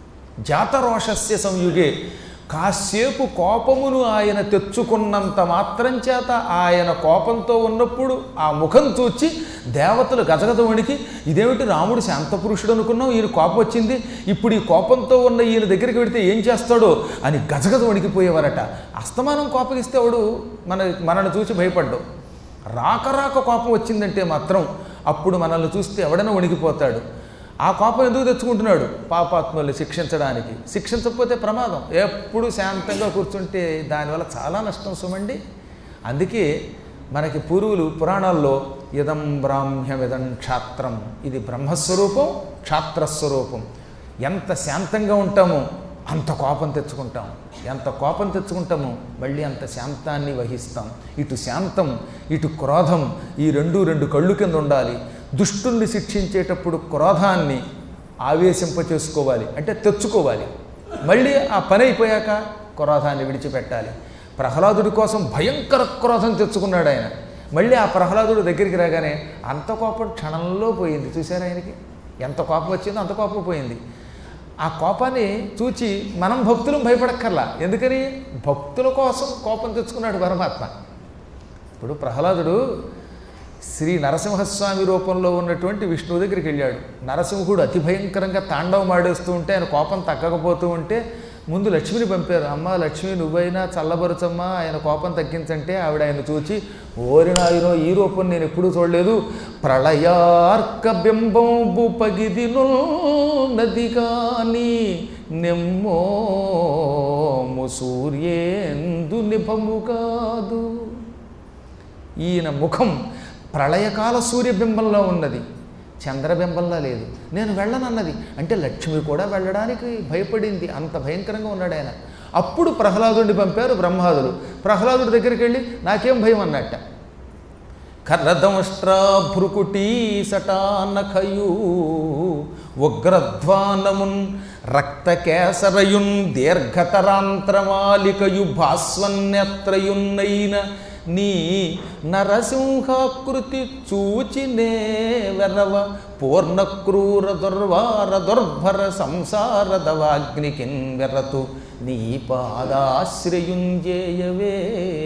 జాతరోషస్య సంయుగే కాసేపు కోపమును ఆయన తెచ్చుకున్నంత మాత్రం చేత ఆయన కోపంతో ఉన్నప్పుడు ఆ ముఖం చూచి దేవతలు గజగజ వణికి ఇదేమిటి రాముడు శాంతపురుషుడు అనుకున్నాం ఈయన కోపం వచ్చింది ఇప్పుడు ఈ కోపంతో ఉన్న ఈయన దగ్గరికి వెడితే ఏం చేస్తాడో అని గజగజ వణికిపోయేవారట అస్తమానం కోపగిస్తే వాడు మన మనల్ని చూసి భయపడ్డావు రాక రాక కోపం వచ్చిందంటే మాత్రం అప్పుడు మనల్ని చూస్తే ఎవడైనా వణికిపోతాడు ఆ కోపం ఎందుకు తెచ్చుకుంటున్నాడు పాపాత్మల్ని శిక్షించడానికి శిక్షించకపోతే ప్రమాదం ఎప్పుడు శాంతంగా కూర్చుంటే దానివల్ల చాలా నష్టం సుమండి అందుకే మనకి పూర్వులు పురాణాల్లో ఇదం బ్రాహ్మ్యమిదం క్షాత్రం ఇది బ్రహ్మస్వరూపం క్షాత్రస్వరూపం ఎంత శాంతంగా ఉంటామో అంత కోపం తెచ్చుకుంటాం ఎంత కోపం తెచ్చుకుంటామో మళ్ళీ అంత శాంతాన్ని వహిస్తాం ఇటు శాంతం ఇటు క్రోధం ఈ రెండు రెండు కళ్ళు కింద ఉండాలి దుష్టుల్ని శిక్షించేటప్పుడు క్రోధాన్ని ఆవేశింప చేసుకోవాలి అంటే తెచ్చుకోవాలి మళ్ళీ ఆ పని అయిపోయాక క్రోధాన్ని విడిచిపెట్టాలి ప్రహ్లాదుడి కోసం భయంకర క్రోధం తెచ్చుకున్నాడు ఆయన మళ్ళీ ఆ ప్రహ్లాదుడు దగ్గరికి రాగానే అంత కోపం క్షణంలో పోయింది చూసారా ఆయనకి ఎంత కోపం వచ్చిందో అంత కోపం పోయింది ఆ కోపాన్ని చూచి మనం భక్తులం భయపడక్కర్లా ఎందుకని భక్తుల కోసం కోపం తెచ్చుకున్నాడు పరమాత్మ ఇప్పుడు ప్రహ్లాదుడు శ్రీ నరసింహస్వామి రూపంలో ఉన్నటువంటి విష్ణువు దగ్గరికి వెళ్ళాడు నరసింహుడు అతి భయంకరంగా తాండవం ఆడేస్తూ ఉంటే ఆయన కోపం తగ్గకపోతూ ఉంటే ముందు లక్ష్మిని పంపారు అమ్మ లక్ష్మి నువ్వైనా చల్లబరుచమ్మా ఆయన కోపం తగ్గించంటే ఆవిడ ఆయన చూచి ఓరినాయనో ఈ రూపం నేను ఎప్పుడూ చూడలేదు ప్రళయార్క బింబంబు పగిదిను నది కాని నెమ్మోము సూర్యేందు నిభము కాదు ఈయన ముఖం ప్రళయకాల సూర్యబింబంలో ఉన్నది చంద్రబింబంలో లేదు నేను వెళ్ళనన్నది అంటే లక్ష్మి కూడా వెళ్ళడానికి భయపడింది అంత భయంకరంగా ఉన్నాడు ఆయన అప్పుడు ప్రహ్లాదుడిని పంపారు బ్రహ్మాదులు ప్రహ్లాదుడి దగ్గరికి వెళ్ళి నాకేం భయం అన్నట్ట కర్రదంష్ట్రా భ్రుకుటీ సటానఖయు ఉగ్రధ్వానమున్ రక్తకేసరయున్ దీర్ఘతరాంత్రమాలికయు భాస్వన్యత్రయున్నైన నీ నరసింహాకృతి చూచినే వెరవ పూర్ణ క్రూర దుర్వార దుర్భర సంసారదవాగ్నికిన్ వెరతు నీ పాదాశ్రయుంజేయవే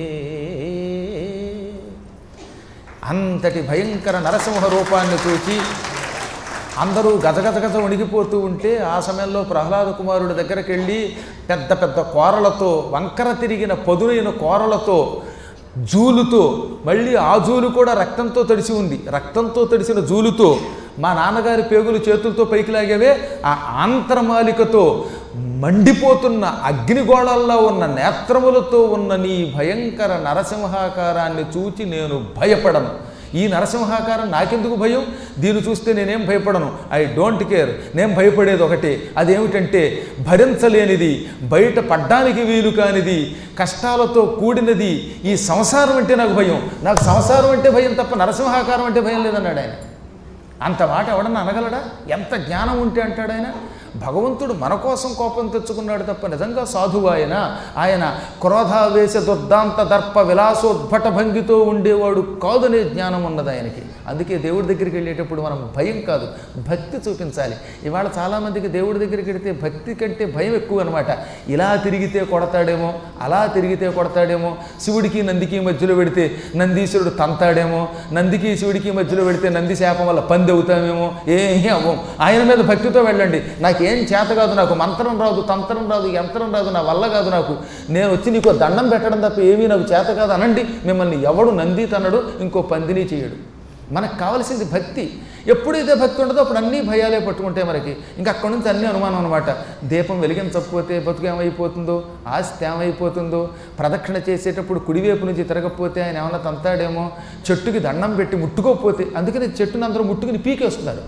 అంతటి భయంకర నరసింహ రూపాన్ని చూచి అందరూ గజగజగజ వణిగిపోతూ ఉంటే ఆ సమయంలో ప్రహ్లాద కుమారుడి దగ్గరికి వెళ్ళి పెద్ద పెద్ద కోరలతో వంకర తిరిగిన పదునైన కోరలతో జూలుతో మళ్ళీ ఆ జూలు కూడా రక్తంతో తడిసి ఉంది రక్తంతో తడిసిన జూలుతో మా నాన్నగారి పేగులు చేతులతో పైకి లాగేవే ఆ ఆంతరమాలికతో మండిపోతున్న అగ్నిగోళాల్లో ఉన్న నేత్రములతో ఉన్న నీ భయంకర నరసింహాకారాన్ని చూచి నేను భయపడను ఈ నరసింహాకారం నాకెందుకు భయం దీన్ని చూస్తే నేనేం భయపడను ఐ డోంట్ కేర్ నేను భయపడేది ఒకటి అదేమిటంటే భరించలేనిది బయట పడ్డానికి వీలు కానిది కష్టాలతో కూడినది ఈ సంసారం అంటే నాకు భయం నాకు సంసారం అంటే భయం తప్ప నరసింహాకారం అంటే భయం లేదన్నాడు ఆయన అంత మాట ఎవడన్నా అనగలడా ఎంత జ్ఞానం ఉంటే అంటాడు ఆయన భగవంతుడు మన కోసం కోపం తెచ్చుకున్నాడు తప్ప నిజంగా సాధువు ఆయన ఆయన క్రోధావేశ దుర్దాంత దర్ప విలాసోద్భట భంగితో ఉండేవాడు కాదనే జ్ఞానం ఉన్నది ఆయనకి అందుకే దేవుడి దగ్గరికి వెళ్ళేటప్పుడు మనం భయం కాదు భక్తి చూపించాలి ఇవాళ చాలామందికి దేవుడి దగ్గరికి వెళితే భక్తి కంటే భయం ఎక్కువ అనమాట ఇలా తిరిగితే కొడతాడేమో అలా తిరిగితే కొడతాడేమో శివుడికి నందికి మధ్యలో పెడితే నందీశ్వరుడు తంతాడేమో నందికి శివుడికి మధ్యలో పెడితే నంది శాపం వల్ల పంది అవుతామేమో ఏమీ అవ్వం ఆయన మీద భక్తితో వెళ్ళండి నాకేం చేత కాదు నాకు మంత్రం రాదు తంత్రం రాదు యంత్రం రాదు నా వల్ల కాదు నాకు నేను వచ్చి నీకు దండం పెట్టడం తప్ప ఏమీ నాకు చేత కాదు అనండి మిమ్మల్ని ఎవడు నంది తనడు ఇంకో పందిని చేయడు మనకు కావాల్సింది భక్తి ఎప్పుడు ఇదే భక్తి ఉండదో అప్పుడు అన్నీ భయాలే పట్టుకుంటాయి మనకి ఇంకా అక్కడి నుంచి అన్నీ అనుమానం అనమాట దీపం వెలిగించకపోతే బతుకు ఏమైపోతుందో ఆస్తి ఏమైపోతుందో ప్రదక్షిణ చేసేటప్పుడు కుడివైపు నుంచి తిరగకపోతే ఆయన ఏమన్నా తంతాడేమో చెట్టుకి దండం పెట్టి ముట్టుకోకపోతే అందుకని చెట్టుని అందరూ ముట్టుకుని పీకేస్తున్నారు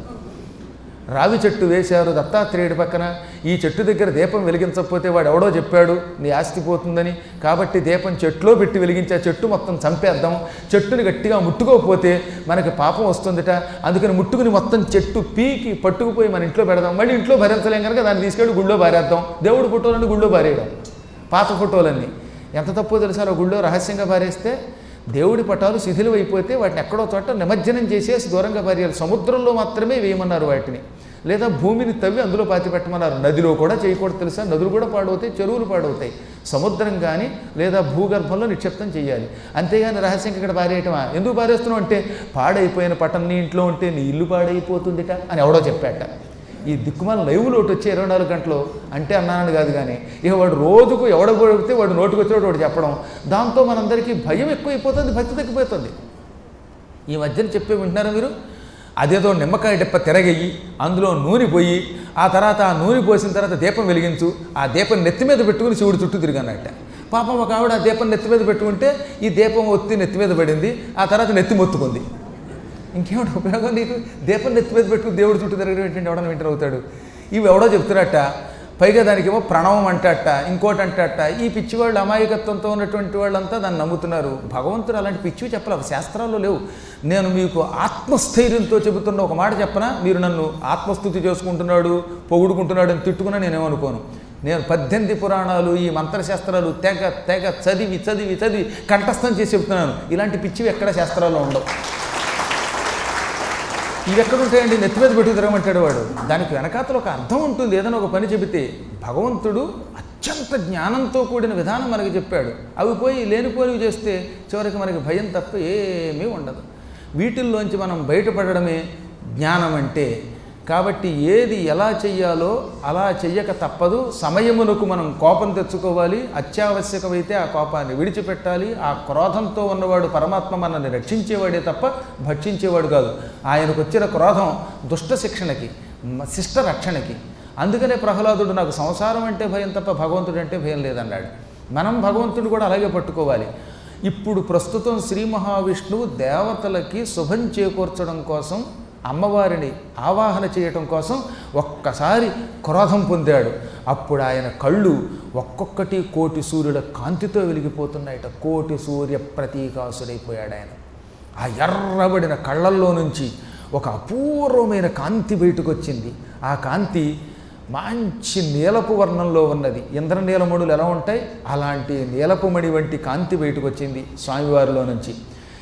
రావి చెట్టు వేశారు దత్తాత్రేయుడి పక్కన ఈ చెట్టు దగ్గర దీపం వెలిగించకపోతే వాడు ఎవడో చెప్పాడు నీ ఆస్తి పోతుందని కాబట్టి దీపం చెట్టులో పెట్టి వెలిగించే చెట్టు మొత్తం చంపేద్దాం చెట్టుని గట్టిగా ముట్టుకోకపోతే మనకి పాపం వస్తుందిట అందుకని ముట్టుకుని మొత్తం చెట్టు పీకి పట్టుకుపోయి మన ఇంట్లో పెడదాం మళ్ళీ ఇంట్లో భరించలేం కనుక దాన్ని తీసుకెళ్ళి గుళ్ళో బారేద్దాం దేవుడి ఫోటోలన్నీ గుళ్ళో బారేయడం పాత ఫోటోలన్నీ ఎంత తప్పో తెలుసా ఆ గుళ్ళో రహస్యంగా బారేస్తే దేవుడి పటాలు శిథిలం అయిపోతే వాటిని ఎక్కడో చోట నిమజ్జనం చేసేసి దూరంగా పారేయాలి సముద్రంలో మాత్రమే వేయమన్నారు వాటిని లేదా భూమిని తవ్వి అందులో పాతి పెట్టమన్నారు నదిలో కూడా చేయకూడదు తెలుసా నదులు కూడా పాడవుతాయి చెరువులు పాడవుతాయి సముద్రం కానీ లేదా భూగర్భంలో నిక్షిప్తం చేయాలి అంతేగాని రహస్యంగా ఇక్కడ పారేయటమా ఎందుకు పారేస్తున్నావు అంటే పాడైపోయిన పటం నీ ఇంట్లో ఉంటే నీ ఇల్లు పాడైపోతుందిట అని ఎవడో చెప్పాట ఈ దిక్కుమాల లైవ్లో ఒకటి వచ్చే ఇరవై నాలుగు గంటలు అంటే అన్నానని కాదు కానీ ఇక వాడు రోజుకు ఎవడ కొడితే వాడు నోటికి వచ్చినట్టు వాడు చెప్పడం దాంతో మనందరికీ భయం ఎక్కువైపోతుంది భక్తి తగ్గిపోతుంది ఈ మధ్యన చెప్పే వింటున్నారా మీరు అదేదో నిమ్మకాయ డెప్ప తిరగయ్యి అందులో నూనె పోయి ఆ తర్వాత ఆ నూనె పోసిన తర్వాత దీపం వెలిగించు ఆ దీపం నెత్తి మీద పెట్టుకుని శివుడు చుట్టూ తిరిగానట పాపం ఒక ఆవిడ ఆ దీపం నెత్తి మీద పెట్టుకుంటే ఈ దీపం ఒత్తి నెత్తి మీద పడింది ఆ తర్వాత నెత్తి మొత్తుకుంది ఇంకేమిటి ఉపయోగం నీకు దీపం నెత్తి మీద పెట్టుకుని దేవుడు చుట్టూ తిరగడం ఏంటంటే ఎవడన్నా వింటర్ అవుతాడు ఇవి ఎవడో చెప్తున్నట్ట పైగా దానికేమో ప్రణవం అంటట ఇంకోటి అంటట ఈ పిచ్చివాళ్ళు అమాయకత్వంతో ఉన్నటువంటి వాళ్ళంతా దాన్ని నమ్ముతున్నారు భగవంతుడు అలాంటి పిచ్చివి చెప్పలే అవి శాస్త్రాల్లో లేవు నేను మీకు ఆత్మస్థైర్యంతో చెబుతున్న ఒక మాట చెప్పనా మీరు నన్ను ఆత్మస్థుతి చేసుకుంటున్నాడు పొగుడుకుంటున్నాడు అని తిట్టుకున్నా నేనేమనుకోను నేను పద్దెనిమిది పురాణాలు ఈ మంత్రశాస్త్రాలు తెగ తెగ చదివి చదివి చదివి కంఠస్థం చేసి చెప్తున్నాను ఇలాంటి పిచ్చివి ఎక్కడ శాస్త్రాల్లో ఉండవు ఇవి ఎక్కడ ఉంటాయండి నెత్తి మీద పెట్టుకు తిరగమంటాడు వాడు దానికి వెనకాతల ఒక అర్థం ఉంటుంది ఏదైనా ఒక పని చెబితే భగవంతుడు అత్యంత జ్ఞానంతో కూడిన విధానం మనకి చెప్పాడు అవి పోయి లేనిపోనివి చేస్తే చివరికి మనకి భయం తప్ప ఏమీ ఉండదు వీటిల్లోంచి మనం బయటపడడమే జ్ఞానం అంటే కాబట్టి ఏది ఎలా చెయ్యాలో అలా చెయ్యక తప్పదు సమయమునకు మనం కోపం తెచ్చుకోవాలి అత్యావశ్యకమైతే ఆ కోపాన్ని విడిచిపెట్టాలి ఆ క్రోధంతో ఉన్నవాడు పరమాత్మ మనల్ని రక్షించేవాడే తప్ప భక్షించేవాడు కాదు ఆయనకు వచ్చిన క్రోధం దుష్ట శిక్షణకి మ- శిష్ట రక్షణకి అందుకనే ప్రహ్లాదుడు నాకు సంసారం అంటే భయం తప్ప భగవంతుడు అంటే భయం లేదన్నాడు మనం భగవంతుడు కూడా అలాగే పట్టుకోవాలి ఇప్పుడు ప్రస్తుతం శ్రీ మహావిష్ణువు దేవతలకి శుభం చేకూర్చడం కోసం అమ్మవారిని ఆవాహన చేయటం కోసం ఒక్కసారి క్రోధం పొందాడు అప్పుడు ఆయన కళ్ళు ఒక్కొక్కటి కోటి సూర్యుల కాంతితో వెలిగిపోతున్నాయట కోటి సూర్య ప్రతీకాసుడైపోయాడు ఆయన ఆ ఎర్రబడిన కళ్ళల్లో నుంచి ఒక అపూర్వమైన కాంతి బయటకు వచ్చింది ఆ కాంతి మంచి నీలపు వర్ణంలో ఉన్నది ఇంద్రనీలమణులు ఎలా ఉంటాయి అలాంటి నీలపు మణి వంటి కాంతి బయటకు వచ్చింది స్వామివారిలో నుంచి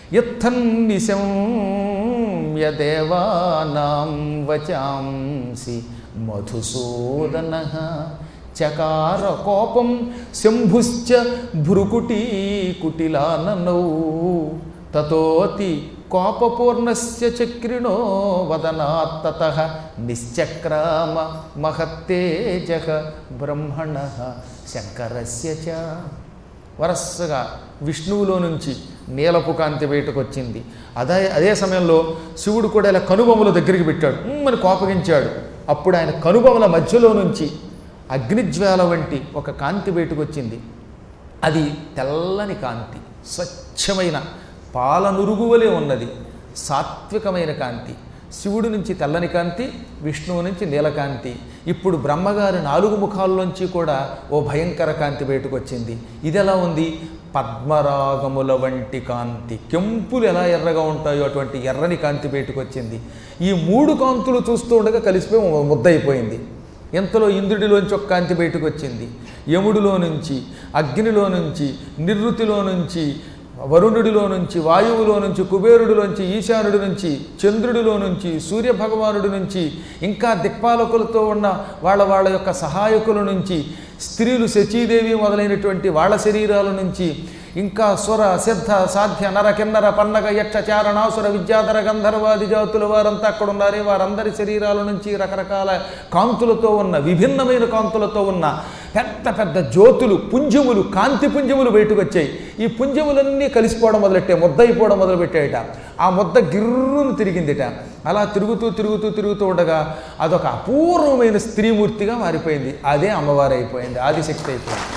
ఇత్థన్నిశంయ దేవానాం వచాంసి మధుసూదన చకార కోపం శంభుశ్చ భ్రుకుటీ కుటిలాననౌ తతోతి కోపపూర్ణస్య చక్రిణో వదనాత్తత నిశ్చక్రామ మహత్తేజ బ్రహ్మణ శంకరస్య చ వరసగా విష్ణువులో నుంచి నీలపు కాంతి బయటకు వచ్చింది అదే అదే సమయంలో శివుడు కూడా ఇలా కనుబొమ్మల దగ్గరికి పెట్టాడు అని కోపగించాడు అప్పుడు ఆయన కనుబొమ్మల మధ్యలో నుంచి అగ్నిజ్వాల వంటి ఒక కాంతి బయటకు వచ్చింది అది తెల్లని కాంతి స్వచ్ఛమైన పాల నురుగువలే ఉన్నది సాత్వికమైన కాంతి శివుడి నుంచి తెల్లని కాంతి విష్ణువు నుంచి నీలకాంతి ఇప్పుడు బ్రహ్మగారి నాలుగు ముఖాల్లోంచి కూడా ఓ భయంకర కాంతి బయటకు వచ్చింది ఇది ఎలా ఉంది పద్మరాగముల వంటి కాంతి కెంపులు ఎలా ఎర్రగా ఉంటాయో అటువంటి ఎర్రని కాంతి బయటకు వచ్చింది ఈ మూడు కాంతులు చూస్తూ ఉండగా కలిసిపోయి ఓ ముద్ద అయిపోయింది ఎంతలో ఇంద్రుడిలోంచి ఒక కాంతి బయటకు వచ్చింది యముడిలో నుంచి అగ్నిలో నుంచి నిర్వృతిలో నుంచి వరుణుడిలో నుంచి వాయువులో నుంచి కుబేరుడిలోంచి ఈశానుడి నుంచి చంద్రుడిలో నుంచి సూర్య భగవానుడి నుంచి ఇంకా దిక్పాలకులతో ఉన్న వాళ్ళ వాళ్ళ యొక్క సహాయకుల నుంచి స్త్రీలు శచీదేవి మొదలైనటువంటి వాళ్ళ శరీరాల నుంచి ఇంకా స్వర సిద్ధ సాధ్య నర కిన్నర పన్నగ యక్ష చారణాసుర విద్యాధర గంధర్వాది జాతుల వారంతా అక్కడ ఉన్నారే వారందరి శరీరాల నుంచి రకరకాల కాంతులతో ఉన్న విభిన్నమైన కాంతులతో ఉన్న పెద్ద పెద్ద జ్యోతులు పుంజములు కాంతి పుంజములు బయటకు వచ్చాయి ఈ పుంజములన్నీ కలిసిపోవడం మొదలెట్టే ముద్ద అయిపోవడం మొదలుపెట్టాయట ఆ ముద్ద గిర్రును తిరిగిందిట అలా తిరుగుతూ తిరుగుతూ తిరుగుతూ ఉండగా అదొక అపూర్వమైన స్త్రీమూర్తిగా మారిపోయింది అదే అమ్మవారు అయిపోయింది ఆదిశక్తి అయిపోయింది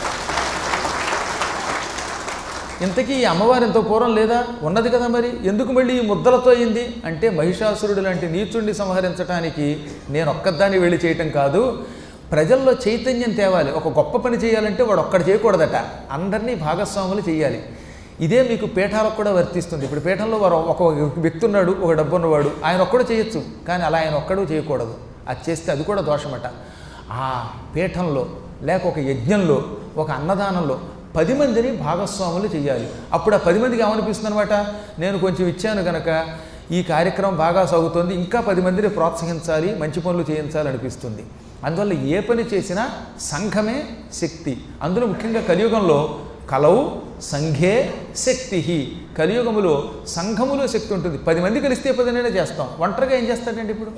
ఇంతకీ ఈ అమ్మవారు ఎంతో పూర్వం లేదా ఉన్నది కదా మరి ఎందుకు మళ్ళీ ఈ ముద్దలతో అయింది అంటే మహిషాసురుడు లాంటి నీచుడిని సంహరించడానికి నేను ఒక్కదాన్ని వెళ్ళి చేయటం కాదు ప్రజల్లో చైతన్యం తేవాలి ఒక గొప్ప పని చేయాలంటే వాడు ఒక్కడు చేయకూడదట అందరినీ భాగస్వాములు చేయాలి ఇదే మీకు పీఠాలకు కూడా వర్తిస్తుంది ఇప్పుడు పీఠంలో వారు ఒక వ్యక్తి ఉన్నాడు ఒక డబ్బు ఉన్నవాడు ఆయన ఒక్కడు చేయొచ్చు కానీ అలా ఆయన ఒక్కడు చేయకూడదు అది చేస్తే అది కూడా దోషమట ఆ పీఠంలో లేక ఒక యజ్ఞంలో ఒక అన్నదానంలో పది మందిని భాగస్వాములు చేయాలి అప్పుడు ఆ పది మందికి ఏమనిపిస్తుంది అనమాట నేను కొంచెం ఇచ్చాను కనుక ఈ కార్యక్రమం బాగా సాగుతోంది ఇంకా పది మందిని ప్రోత్సహించాలి మంచి పనులు చేయించాలి అనిపిస్తుంది అందువల్ల ఏ పని చేసినా సంఘమే శక్తి అందులో ముఖ్యంగా కలియుగంలో కలవు సంఘే శక్తి కలియుగములో సంఘములో శక్తి ఉంటుంది పది మంది కలిస్తే పదినైనా చేస్తాం ఒంటరిగా ఏం చేస్తాడండి ఇప్పుడు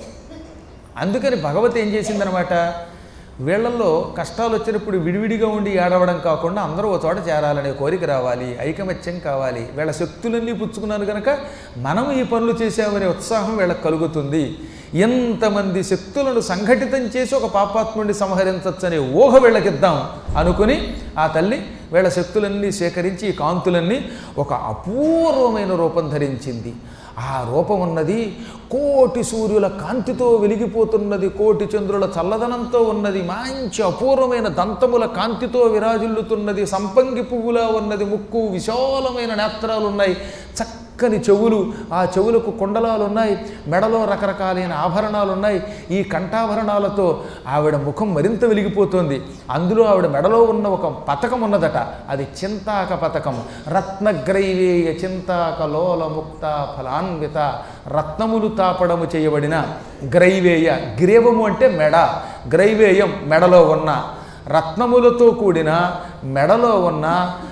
అందుకని భగవతి ఏం చేసిందనమాట వీళ్ళల్లో కష్టాలు వచ్చినప్పుడు విడివిడిగా ఉండి ఏడవడం కాకుండా అందరూ ఒక చోట చేరాలనే కోరిక రావాలి ఐకమత్యం కావాలి వీళ్ళ శక్తులన్నీ పుచ్చుకున్నాను కనుక మనం ఈ పనులు చేసామనే ఉత్సాహం వీళ్ళకి కలుగుతుంది ఎంతమంది శక్తులను సంఘటితం చేసి ఒక పాపాత్ముడిని సంహరించచ్చనే ఊహ వీళ్ళకిద్దాం అనుకుని ఆ తల్లి వీళ్ళ శక్తులన్నీ సేకరించి ఈ కాంతులన్నీ ఒక అపూర్వమైన రూపం ధరించింది ఆ రూపం ఉన్నది కోటి సూర్యుల కాంతితో వెలిగిపోతున్నది కోటి చంద్రుల చల్లదనంతో ఉన్నది మంచి అపూర్వమైన దంతముల కాంతితో విరాజిల్లుతున్నది సంపంగి పువ్వులా ఉన్నది ముక్కు విశాలమైన నేత్రాలు ఉన్నాయి చక్కని చెవులు ఆ చెవులకు కుండలాలు ఉన్నాయి మెడలో రకరకాలైన ఆభరణాలు ఉన్నాయి ఈ కంఠాభరణాలతో ఆవిడ ముఖం మరింత వెలిగిపోతుంది అందులో ఆవిడ మెడలో ఉన్న ఒక పథకం ఉన్నదట అది చింతాక పథకం రత్నగ్రైవేయ చింతాక లోల ముక్త ఫలాన్విత రత్నములు తాపడము చేయబడిన గ్రైవేయ గ్రీవము అంటే మెడ గ్రైవేయం మెడలో ఉన్న రత్నములతో కూడిన మెడలో ఉన్న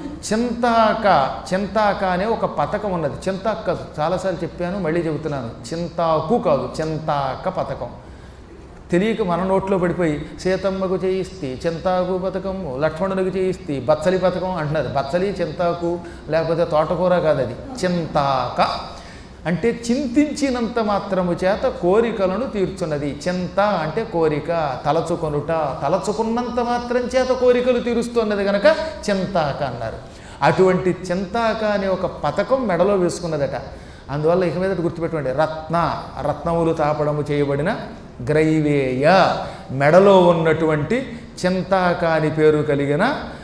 చింతాక చింతాక అనే ఒక పథకం ఉన్నది చింతాక కాదు చాలాసార్లు చెప్పాను మళ్ళీ చెబుతున్నాను చింతాకు కాదు చింతాక పథకం తెలియక మన నోట్లో పడిపోయి సీతమ్మకు చేయిస్తే చింతాకు పథకము లక్ష్మణునికి చేయిస్తే బచ్చలి పథకం అంటున్నారు బచ్చలి చింతాకు లేకపోతే తోటకూర కాదు అది చింతాక అంటే చింతించినంత మాత్రము చేత కోరికలను తీర్చున్నది చింత అంటే కోరిక తలచుకొనుట తలచుకున్నంత మాత్రం చేత కోరికలు తీరుస్తున్నది కనుక చింతాక అన్నారు అటువంటి చింతాక అనే ఒక పథకం మెడలో వేసుకున్నదట అందువల్ల ఇక మీద గుర్తుపెట్టుకోండి రత్న రత్నములు తాపడము చేయబడిన గ్రైవేయ మెడలో ఉన్నటువంటి చింతాక అని పేరు కలిగిన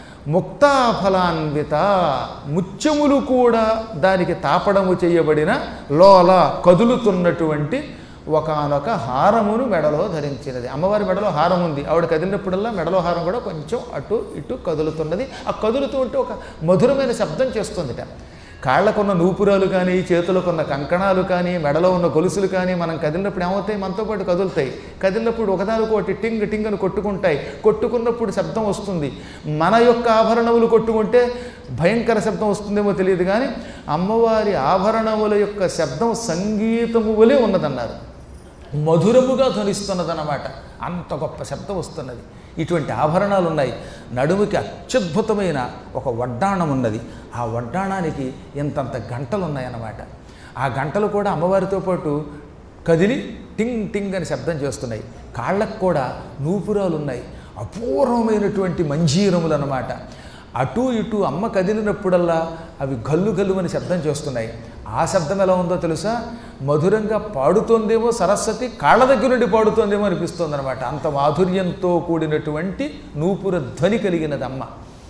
ముక్తాఫలాన్విత ముత్యములు కూడా దానికి తాపడము చేయబడిన లోల కదులుతున్నటువంటి ఒకనొక హారమును మెడలో ధరించినది అమ్మవారి మెడలో హారం ఉంది ఆవిడ కదిలినప్పుడల్లా మెడలో హారం కూడా కొంచెం అటు ఇటు కదులుతున్నది ఆ కదులుతూ ఉంటే ఒక మధురమైన శబ్దం చేస్తుందిట కాళ్ళకున్న నూపురాలు కానీ చేతులకున్న కంకణాలు కానీ మెడలో ఉన్న గొలుసులు కానీ మనం కదిలినప్పుడు ఏమవుతాయి మనతో పాటు కదులుతాయి కదిలినప్పుడు ఒకదానికొకటి టింగ్ టింగ్ అని కొట్టుకుంటాయి కొట్టుకున్నప్పుడు శబ్దం వస్తుంది మన యొక్క ఆభరణములు కొట్టుకుంటే భయంకర శబ్దం వస్తుందేమో తెలియదు కానీ అమ్మవారి ఆభరణముల యొక్క శబ్దం సంగీతము వలె ఉన్నదన్నారు మధురముగా ధ్వనిస్తున్నదన్నమాట అంత గొప్ప శబ్దం వస్తున్నది ఇటువంటి ఆభరణాలు ఉన్నాయి నడుముకి అత్యద్భుతమైన ఒక వడ్డాణం ఉన్నది ఆ వడ్డాణానికి ఇంతంత గంటలు ఉన్నాయన్నమాట ఆ గంటలు కూడా అమ్మవారితో పాటు కదిలి టింగ్ టింగ్ అని శబ్దం చేస్తున్నాయి కాళ్ళకు కూడా నూపురాలు ఉన్నాయి అపూర్వమైనటువంటి మంజీరములు అన్నమాట అటు ఇటు అమ్మ కదిలినప్పుడల్లా అవి గల్లు గల్లు అని శబ్దం చేస్తున్నాయి ఆ శబ్దం ఎలా ఉందో తెలుసా మధురంగా పాడుతోందేమో సరస్వతి కాళ్ళ దగ్గర నుండి పాడుతోందేమో అనిపిస్తుంది అనమాట అంత మాధుర్యంతో కూడినటువంటి నూపుర ధ్వని కలిగినది అమ్మ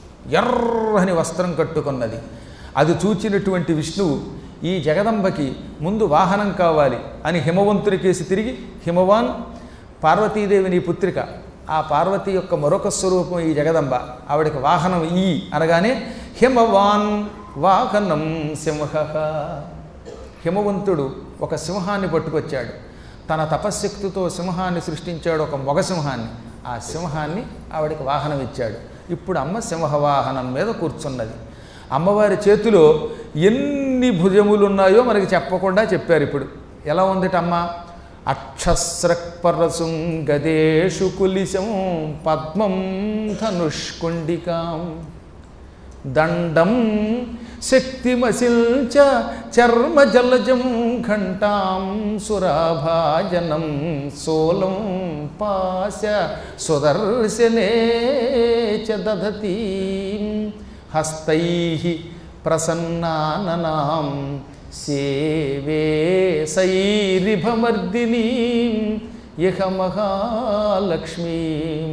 ఎర్రని వస్త్రం కట్టుకున్నది అది చూచినటువంటి విష్ణువు ఈ జగదంబకి ముందు వాహనం కావాలి అని హిమవంతుడికేసి తిరిగి హిమవాన్ పార్వతీదేవి నీ పుత్రిక ఆ పార్వతి యొక్క మరొక స్వరూపం ఈ జగదంబ ఆవిడకి వాహనం ఈ అనగానే హిమవాన్ వాహనం సింహ హిమవంతుడు ఒక సింహాన్ని పట్టుకొచ్చాడు తన తపశ్శక్తితో సింహాన్ని సృష్టించాడు ఒక మొగ సింహాన్ని ఆ సింహాన్ని ఆవిడకి వాహనం ఇచ్చాడు ఇప్పుడు అమ్మ సింహవాహనం మీద కూర్చున్నది అమ్మవారి చేతిలో ఎన్ని భుజములు ఉన్నాయో మనకి చెప్పకుండా చెప్పారు ఇప్పుడు ఎలా ఉందిట అమ్మ అక్షస్రక్పరసుం గదేషు కులిశం పద్మం ధనుష్కుండికాం దండం శక్తిమశిల్చ చర్మజలజం ఘంటాం సురాభాజనం సోలం పాశ సుదర్శనే చ దధతి హస్తై ప్రసన్నాననాం సేవే సైరిభమర్దినీ ఇహ మహాలక్ష్మీం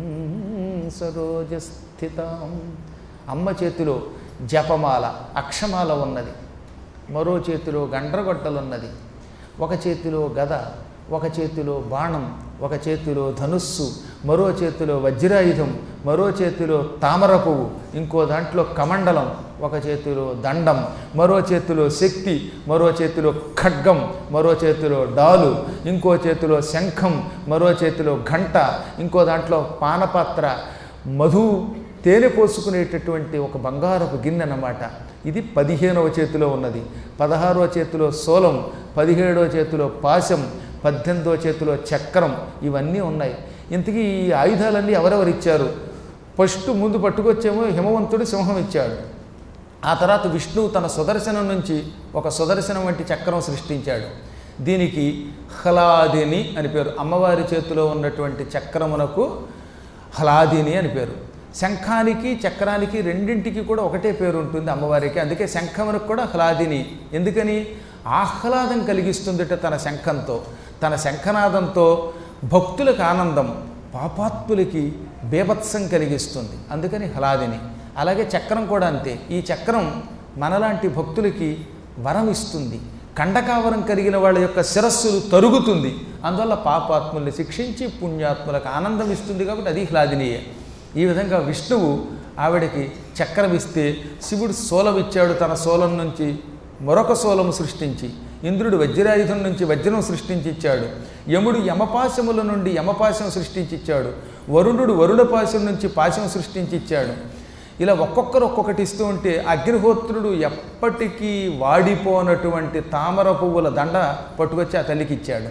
సరోజస్థితాం అమ్మ చేతిలో జపమాల అక్షమాల ఉన్నది మరో చేతిలో గండ్రగొట్టలున్నది ఒక చేతిలో గద ఒక చేతిలో బాణం ఒక చేతిలో ధనుస్సు మరో చేతిలో వజ్రాయుధం మరో చేతిలో తామర పువ్వు ఇంకో దాంట్లో కమండలం ఒక చేతిలో దండం మరో చేతిలో శక్తి మరో చేతిలో ఖడ్గం మరో చేతిలో డాలు ఇంకో చేతిలో శంఖం మరో చేతిలో ఘంట ఇంకో దాంట్లో పానపాత్ర మధు తేనె పోసుకునేటటువంటి ఒక బంగారపు గిన్నె అన్నమాట ఇది పదిహేనవ చేతిలో ఉన్నది పదహారవ చేతిలో సోలం పదిహేడవ చేతిలో పాశం పద్దెనిమిదవ చేతిలో చక్రం ఇవన్నీ ఉన్నాయి ఇంతకీ ఈ ఆయుధాలన్నీ ఎవరెవరు ఇచ్చారు ఫస్ట్ ముందు పట్టుకొచ్చేమో హిమవంతుడు సింహం ఇచ్చాడు ఆ తర్వాత విష్ణువు తన సుదర్శనం నుంచి ఒక సుదర్శనం వంటి చక్రం సృష్టించాడు దీనికి హ్లాదిని అని పేరు అమ్మవారి చేతిలో ఉన్నటువంటి చక్రమునకు హ్లాదిని అని పేరు శంఖానికి చక్రానికి రెండింటికి కూడా ఒకటే పేరు ఉంటుంది అమ్మవారికి అందుకే శంఖమునకు కూడా హ్లాదిని ఎందుకని ఆహ్లాదం కలిగిస్తుందిట తన శంఖంతో తన శంఖనాదంతో భక్తులకు ఆనందం పాపాత్ములకి బేభత్సం కలిగిస్తుంది అందుకని హ్లాదిని అలాగే చక్రం కూడా అంతే ఈ చక్రం మనలాంటి భక్తులకి వరం ఇస్తుంది కండకావరం కలిగిన వాళ్ళ యొక్క శిరస్సులు తరుగుతుంది అందువల్ల పాపాత్ముల్ని శిక్షించి పుణ్యాత్ములకు ఆనందం ఇస్తుంది కాబట్టి అది హ్లాదినీయే ఈ విధంగా విష్ణువు ఆవిడకి చక్రం ఇస్తే శివుడు సోలం ఇచ్చాడు తన సోలం నుంచి మరొక సోలము సృష్టించి ఇంద్రుడు వజ్రాయుధం నుంచి వజ్రం సృష్టించి ఇచ్చాడు యముడు యమపాశముల నుండి యమపాశం సృష్టించి ఇచ్చాడు వరుణుడు వరుణ పాశం నుంచి పాశం సృష్టించి ఇచ్చాడు ఇలా ఒక్కొక్కరు ఒక్కొక్కటి ఇస్తూ ఉంటే అగ్నిహోత్రుడు ఎప్పటికీ వాడిపోనటువంటి తామర పువ్వుల దండ పట్టుకొచ్చి ఆ తల్లికి ఇచ్చాడు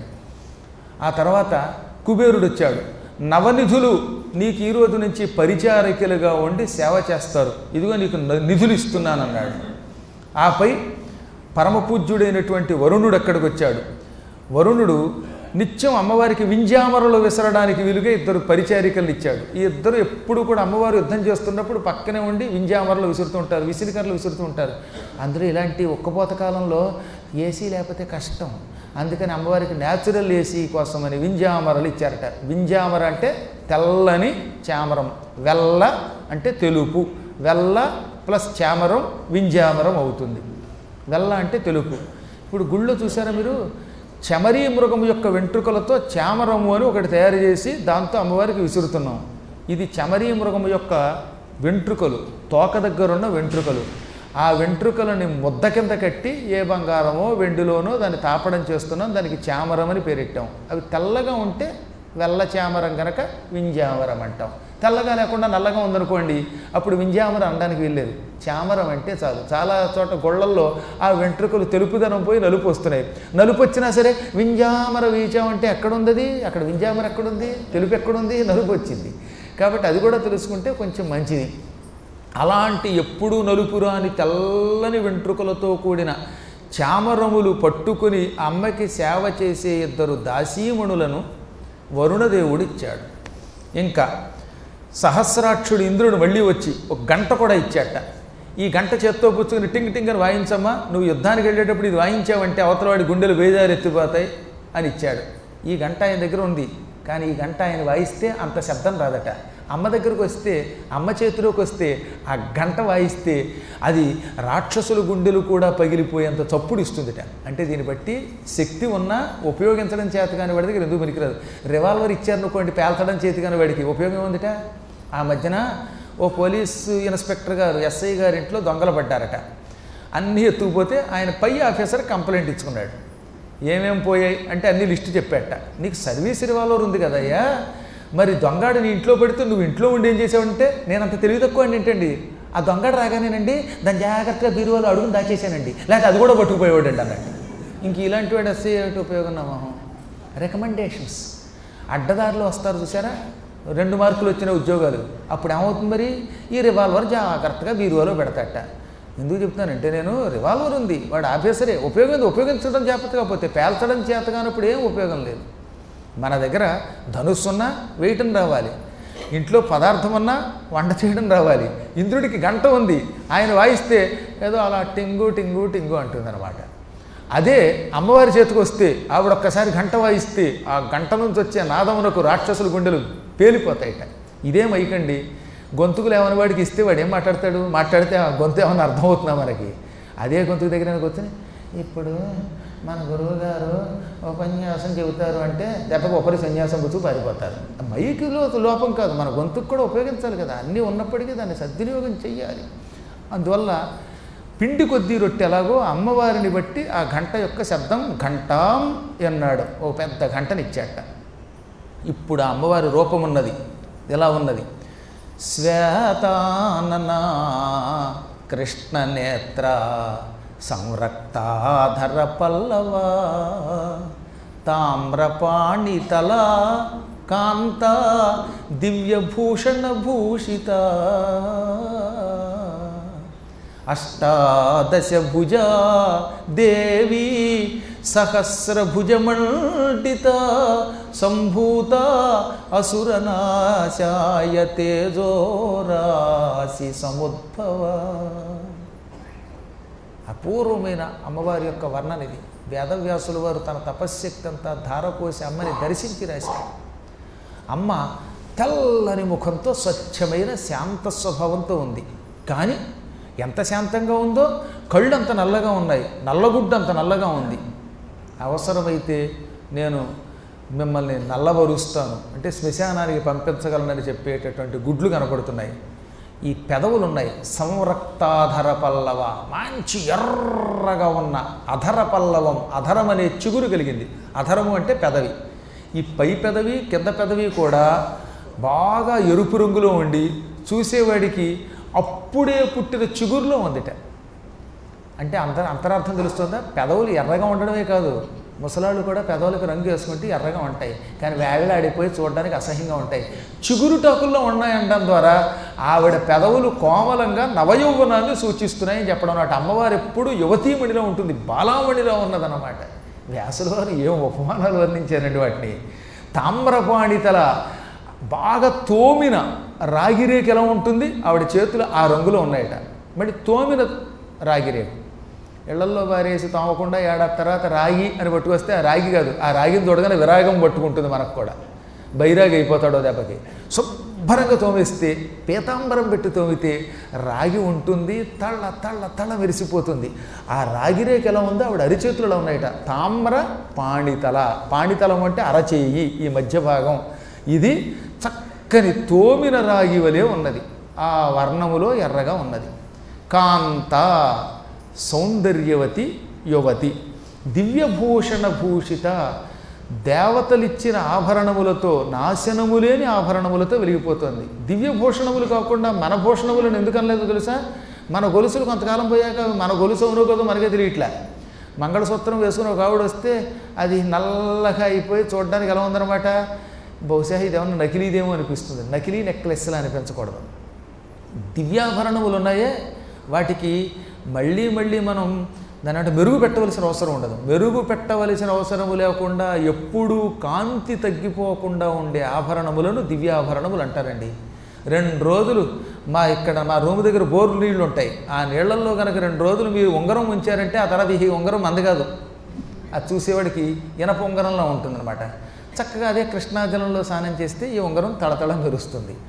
ఆ తర్వాత కుబేరుడు వచ్చాడు నవనిధులు నీకు ఈ రోజు నుంచి పరిచారికలుగా ఉండి సేవ చేస్తారు ఇదిగో నీకు న- నిధులు ఇస్తున్నానన్నాడు ఆపై పరమపూజ్యుడైనటువంటి వరుణుడు అక్కడికి వచ్చాడు వరుణుడు నిత్యం అమ్మవారికి వింజామరలు విసరడానికి వీలుగా ఇద్దరు పరిచారికలు ఇచ్చాడు ఈ ఇద్దరు ఎప్పుడు కూడా అమ్మవారు యుద్ధం చేస్తున్నప్పుడు పక్కనే ఉండి వింజామరలు విసురుతూ ఉంటారు విసిరికర్రలు విసురుతూ ఉంటారు అందులో ఇలాంటి ఒక్కపోత కాలంలో ఏసీ లేకపోతే కష్టం అందుకని అమ్మవారికి న్యాచురల్ ఏసీ కోసమని వింజామరలు ఇచ్చారట వింజామర అంటే తెల్లని చామరం వెల్ల అంటే తెలుపు వెల్ల ప్లస్ చామరం వింజామరం అవుతుంది వెల్ల అంటే తెలుపు ఇప్పుడు గుళ్ళో చూసారా మీరు చమరీ మృగం యొక్క వెంట్రుకలతో చామరము అని ఒకటి తయారు చేసి దాంతో అమ్మవారికి విసురుతున్నాం ఇది చమరీ మృగం యొక్క వెంట్రుకలు తోక దగ్గరున్న వెంట్రుకలు ఆ వెంట్రుకలని ముద్ద కింద కట్టి ఏ బంగారమో వెండిలోనో దాన్ని తాపడం చేస్తున్నాం దానికి చామరం అని పేరెట్టాం అవి తెల్లగా ఉంటే వెల్ల చామరం కనుక వింజామరం అంటాం తెల్లగా లేకుండా నల్లగా ఉందనుకోండి అప్పుడు వింజామరం అనడానికి వీల్లేదు చామరం అంటే చాలు చాలా చోట గొళ్ళల్లో ఆ వెంట్రుకలు తెలుపుదనం పోయి నలుపు వస్తున్నాయి నలుపు వచ్చినా సరే వింజామర వీచాం అంటే ఎక్కడుంది అది? అక్కడ వింజామర ఎక్కడుంది తెలుపు ఎక్కడుంది నలుపు వచ్చింది కాబట్టి అది కూడా తెలుసుకుంటే కొంచెం మంచిది అలాంటి ఎప్పుడూ నలుపు రాని తెల్లని వెంట్రుకలతో కూడిన చామరములు పట్టుకుని అమ్మకి సేవ చేసే ఇద్దరు దాసీమణులను వరుణదేవుడు ఇచ్చాడు ఇంకా సహస్రాక్షుడు ఇంద్రుడు మళ్ళీ వచ్చి ఒక గంట కూడా ఇచ్చాట ఈ గంట చేత్తో పుచ్చుకుని టింగ్ టింగ్ అని వాయించమ్మా నువ్వు యుద్ధానికి వెళ్ళేటప్పుడు ఇది వాయించావంటే అవతలవాడి గుండెలు బేజారెత్తిపోతాయి అని ఇచ్చాడు ఈ గంట ఆయన దగ్గర ఉంది కానీ ఈ గంట ఆయన వాయిస్తే అంత శబ్దం రాదట అమ్మ దగ్గరకు వస్తే అమ్మ చేతిలోకి వస్తే ఆ గంట వాయిస్తే అది రాక్షసుల గుండెలు కూడా పగిలిపోయేంత చప్పుడు ఇస్తుందిట అంటే దీన్ని బట్టి శక్తి ఉన్నా ఉపయోగించడం చేత కాని వాడి దగ్గర ఎందుకు పనికిరాదు రివాల్వర్ ఇచ్చారనుకోండి పేల్చడం చేతి కాని వాడికి ఉపయోగం ఉందిట ఆ మధ్యన ఓ పోలీసు ఇన్స్పెక్టర్ గారు ఎస్ఐ గారి ఇంట్లో దొంగలు పడ్డారట అన్నీ ఎత్తుకుపోతే ఆయన పై ఆఫీసర్ కంప్లైంట్ ఇచ్చుకున్నాడు ఏమేం పోయాయి అంటే అన్ని లిస్టు చెప్పాట నీకు సర్వీస్ రివాల్వర్ ఉంది కదయ్యా మరి దొంగాడు నీ ఇంట్లో పెడితే నువ్వు ఇంట్లో ఉండి ఏం చేసావంటే నేను అంత తెలివి తక్కువ అండి ఏంటండి ఆ దొంగాడు రాగానేనండి దాన్ని జాగ్రత్తగా బీరువాలో అడుగుని దాచేసానండి లేకపోతే అది కూడా పట్టుకుపోయేవాడండి అన్నట్టు ఇంక ఇలాంటి వాడు వస్తే ఏమిటి ఉపయోగం నా మొహం రికమెండేషన్స్ అడ్డదారిలో వస్తారు చూసారా రెండు మార్కులు వచ్చిన ఉద్యోగాలు అప్పుడు ఏమవుతుంది మరి ఈ రివాల్వర్ జాగ్రత్తగా బీరువాలో పెడతాట ఎందుకు చెప్తున్నానంటే నేను రివాల్వర్ ఉంది వాడు ఆఫీసరే ఉపయోగం ఉపయోగించడం చేత కాకపోతే పేల్చడం చేత కానప్పుడు ఏం ఉపయోగం లేదు మన దగ్గర ధనుస్సున్నా వేయటం రావాలి ఇంట్లో పదార్థం ఉన్నా వంట చేయడం రావాలి ఇంద్రుడికి గంట ఉంది ఆయన వాయిస్తే ఏదో అలా టింగు టింగు టింగు అంటుందన్నమాట అదే అమ్మవారి చేతికి వస్తే ఆవిడ ఒక్కసారి గంట వాయిస్తే ఆ గంట నుంచి వచ్చే నాదమునకు రాక్షసుల గుండెలు పేలిపోతాయిట ఇదేం అయ్యకండి గొంతుకులు ఏమని వాడికి ఇస్తే వాడు ఏం మాట్లాడతాడు మాట్లాడితే ఆ గొంతు ఏమైనా అర్థమవుతుందా మనకి అదే గొంతుకు దగ్గర కూర్చొని ఇప్పుడు మన గురువు గారు ఉపన్యాసం చెబుతారు అంటే దెబ్బకు ఒకరి సన్యాసం పుచ్చుకు పారిపోతారు మైకులో లోపం కాదు మన గొంతుకు కూడా ఉపయోగించాలి కదా అన్నీ ఉన్నప్పటికీ దాన్ని సద్వినియోగం చెయ్యాలి అందువల్ల పిండి కొద్దీ రొట్టె ఎలాగో అమ్మవారిని బట్టి ఆ గంట యొక్క శబ్దం ఘంటాం అన్నాడు ఓ పెద్ద గంటనిచ్చాట ఇప్పుడు ఆ అమ్మవారి రూపం ఉన్నది ఎలా ఉన్నది శ్వేతానన కృష్ణనేత్ర సంరక్తాధర పల్లవ తామ్రపాణితల కాంత దివ్యభూషణ భూషిత అష్టాదశ భుజా దేవి సహస్రభుజమండిత సంభూత అసురనాశాయ తేజోరాశి సముద్భవ అపూర్వమైన అమ్మవారి యొక్క వర్ణన ఇది వేదవ్యాసుల వారు తన తపశ్శక్తి అంతా ధారపోసి అమ్మని దర్శించి రాశారు అమ్మ తెల్లని ముఖంతో స్వచ్ఛమైన శాంత స్వభావంతో ఉంది కానీ ఎంత శాంతంగా ఉందో కళ్ళు అంత నల్లగా ఉన్నాయి నల్లగుడ్డ అంత నల్లగా ఉంది అవసరమైతే నేను మిమ్మల్ని నల్లబరుస్తాను అంటే శ్మశానానికి పంపించగలనని చెప్పేటటువంటి గుడ్లు కనపడుతున్నాయి ఈ పెదవులు ఉన్నాయి సంరక్తాధర పల్లవ మంచి ఎర్రగా ఉన్న అధర పల్లవం అధరం అనే చిగురు కలిగింది అధరము అంటే పెదవి ఈ పై పెదవి కింద పెదవి కూడా బాగా ఎరుపు రంగులో ఉండి చూసేవాడికి అప్పుడే పుట్టిన చిగురులో ఉందిట అంటే అంత అంతరార్థం తెలుస్తుందా పెదవులు ఎర్రగా ఉండడమే కాదు ముసలాళ్ళు కూడా పెదవులకు రంగు వేసుకుంటే ఎర్రగా ఉంటాయి కానీ వేళ్ళాడిపోయి చూడడానికి అసహ్యంగా ఉంటాయి చిగురుటాకుల్లో ఉన్నాయనడం ద్వారా ఆవిడ పెదవులు కోమలంగా నవయౌవనాన్ని సూచిస్తున్నాయని చెప్పడం అన్నమాట అమ్మవారు ఎప్పుడు యువతీమణిలో ఉంటుంది బాలామణిలో ఉన్నదన్నమాట వ్యాసుల వారు ఏం ఉపమానాలు వర్ణించారండి వాటిని తామ్రపాణితల బాగా తోమిన రాగిరేకు ఎలా ఉంటుంది ఆవిడ చేతులు ఆ రంగులో ఉన్నాయట మళ్ళీ తోమిన రాగిరేకు ఇళ్లల్లో బారేసి తోమకుండా ఏడాది తర్వాత రాగి అని పట్టుకొస్తే ఆ రాగి కాదు ఆ రాగిని తోడగానే విరాగం పట్టుకుంటుంది మనకు కూడా బైరాగి అయిపోతాడో దెబ్బకి శుభ్రంగా తోమేస్తే పీతాంబరం పెట్టి తోమితే రాగి ఉంటుంది తళ్ళ తళ్ళ తళ్ళ మెరిసిపోతుంది ఆ రాగిరేకి ఎలా ఉందో ఆవిడ అరిచేతులలో ఉన్నాయట తామ్ర పాణితల పాణితలం అంటే అరచేయి ఈ మధ్య భాగం ఇది చక్కని తోమిన రాగి వలె ఉన్నది ఆ వర్ణములో ఎర్రగా ఉన్నది కాంత సౌందర్యవతి యువతి దివ్యభూషణ భూషిత దేవతలిచ్చిన ఆభరణములతో నాశనము లేని ఆభరణములతో వెలిగిపోతుంది దివ్యభూషణములు కాకుండా మన భూషణములను ఎందుకు అనలేదు తెలుసా మన గొలుసులు కొంతకాలం పోయాక మన గొలుసు అవునో కదా మనకే తెలియట్లే మంగళసూత్రం వేసుకుని ఒక ఆవిడ వస్తే అది నల్లగా అయిపోయి చూడడానికి ఎలా ఉందన్నమాట బహుశా ఇది ఏమన్నా నకిలీదేమో అనిపిస్తుంది నకిలీ నెక్లెస్లా అనిపించకూడదు దివ్యాభరణములు ఉన్నాయే వాటికి మళ్ళీ మళ్ళీ మనం దాని అంటే మెరుగు పెట్టవలసిన అవసరం ఉండదు మెరుగు పెట్టవలసిన అవసరము లేకుండా ఎప్పుడూ కాంతి తగ్గిపోకుండా ఉండే ఆభరణములను దివ్యాభరణములు అంటారండి రెండు రోజులు మా ఇక్కడ మా రూమ్ దగ్గర బోర్ నీళ్లు ఉంటాయి ఆ నీళ్లలో కనుక రెండు రోజులు మీరు ఉంగరం ఉంచారంటే ఆ తర్వాత ఈ ఉంగరం అందగాదు అది చూసేవాడికి ఇనప ఉంగరంలో ఉంటుందన్నమాట చక్కగా అదే కృష్ణాజలంలో స్నానం చేస్తే ఈ ఉంగరం తళతళ మెరుస్తుంది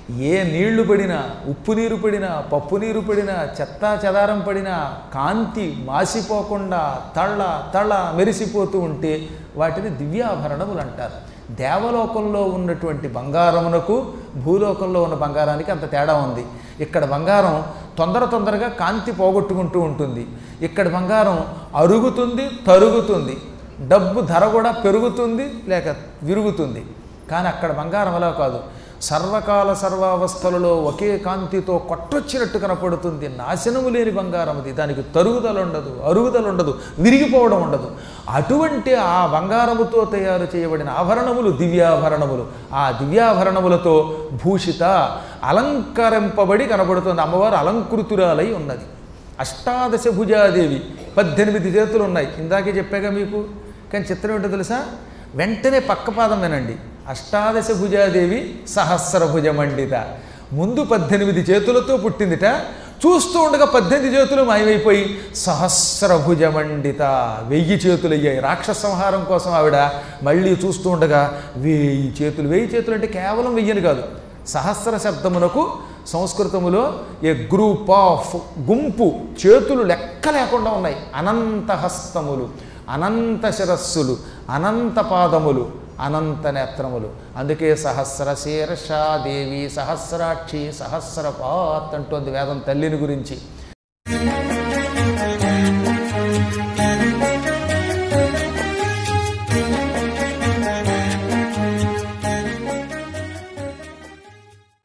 ఏ నీళ్లు పడినా ఉప్పు నీరు పడినా పప్పు నీరు పడినా చెత్తా చెదారం పడినా కాంతి మాసిపోకుండా తళ్ళ తళ మెరిసిపోతూ ఉంటే వాటిని దివ్యాభరణములు అంటారు దేవలోకంలో ఉన్నటువంటి బంగారమునకు భూలోకంలో ఉన్న బంగారానికి అంత తేడా ఉంది ఇక్కడ బంగారం తొందర తొందరగా కాంతి పోగొట్టుకుంటూ ఉంటుంది ఇక్కడ బంగారం అరుగుతుంది తరుగుతుంది డబ్బు ధర కూడా పెరుగుతుంది లేక విరుగుతుంది కానీ అక్కడ బంగారం అలా కాదు సర్వకాల సర్వావస్థలలో ఒకే కాంతితో కొట్టొచ్చినట్టు కనపడుతుంది నాశనము లేని బంగారం అది దానికి తరుగుదల ఉండదు అరుగుదల ఉండదు విరిగిపోవడం ఉండదు అటువంటి ఆ బంగారముతో తయారు చేయబడిన ఆభరణములు దివ్యాభరణములు ఆ దివ్యాభరణములతో భూషిత అలంకరింపబడి కనబడుతుంది అమ్మవారు అలంకృతురాలై ఉన్నది అష్టాదశ భుజాదేవి పద్దెనిమిది చేతులు ఉన్నాయి ఇందాకే చెప్పాగా మీకు కానీ చిత్రం ఏంటో తెలుసా వెంటనే పక్క పాదం వినండి అష్టాదశ భుజాదేవి సహస్ర భుజమండిత ముందు పద్దెనిమిది చేతులతో పుట్టిందిట చూస్తూ ఉండగా పద్దెనిమిది చేతులు మాయమైపోయి సహస్ర భుజమండిత వెయ్యి చేతులు అయ్యాయి రాక్షస సంహారం కోసం ఆవిడ మళ్ళీ చూస్తూ ఉండగా వెయ్యి చేతులు వెయ్యి చేతులు అంటే కేవలం వెయ్యని కాదు సహస్ర శబ్దమునకు సంస్కృతములో ఏ గ్రూప్ ఆఫ్ గుంపు చేతులు లెక్క లేకుండా ఉన్నాయి అనంత హస్తములు అనంత శిరస్సులు అనంత పాదములు అనంత నేత్రములు అందుకే సహస్ర శీర్ష దేవి సహస్రాక్షి సహస్రపాత్ అంటోంది వేదం తల్లిని గురించి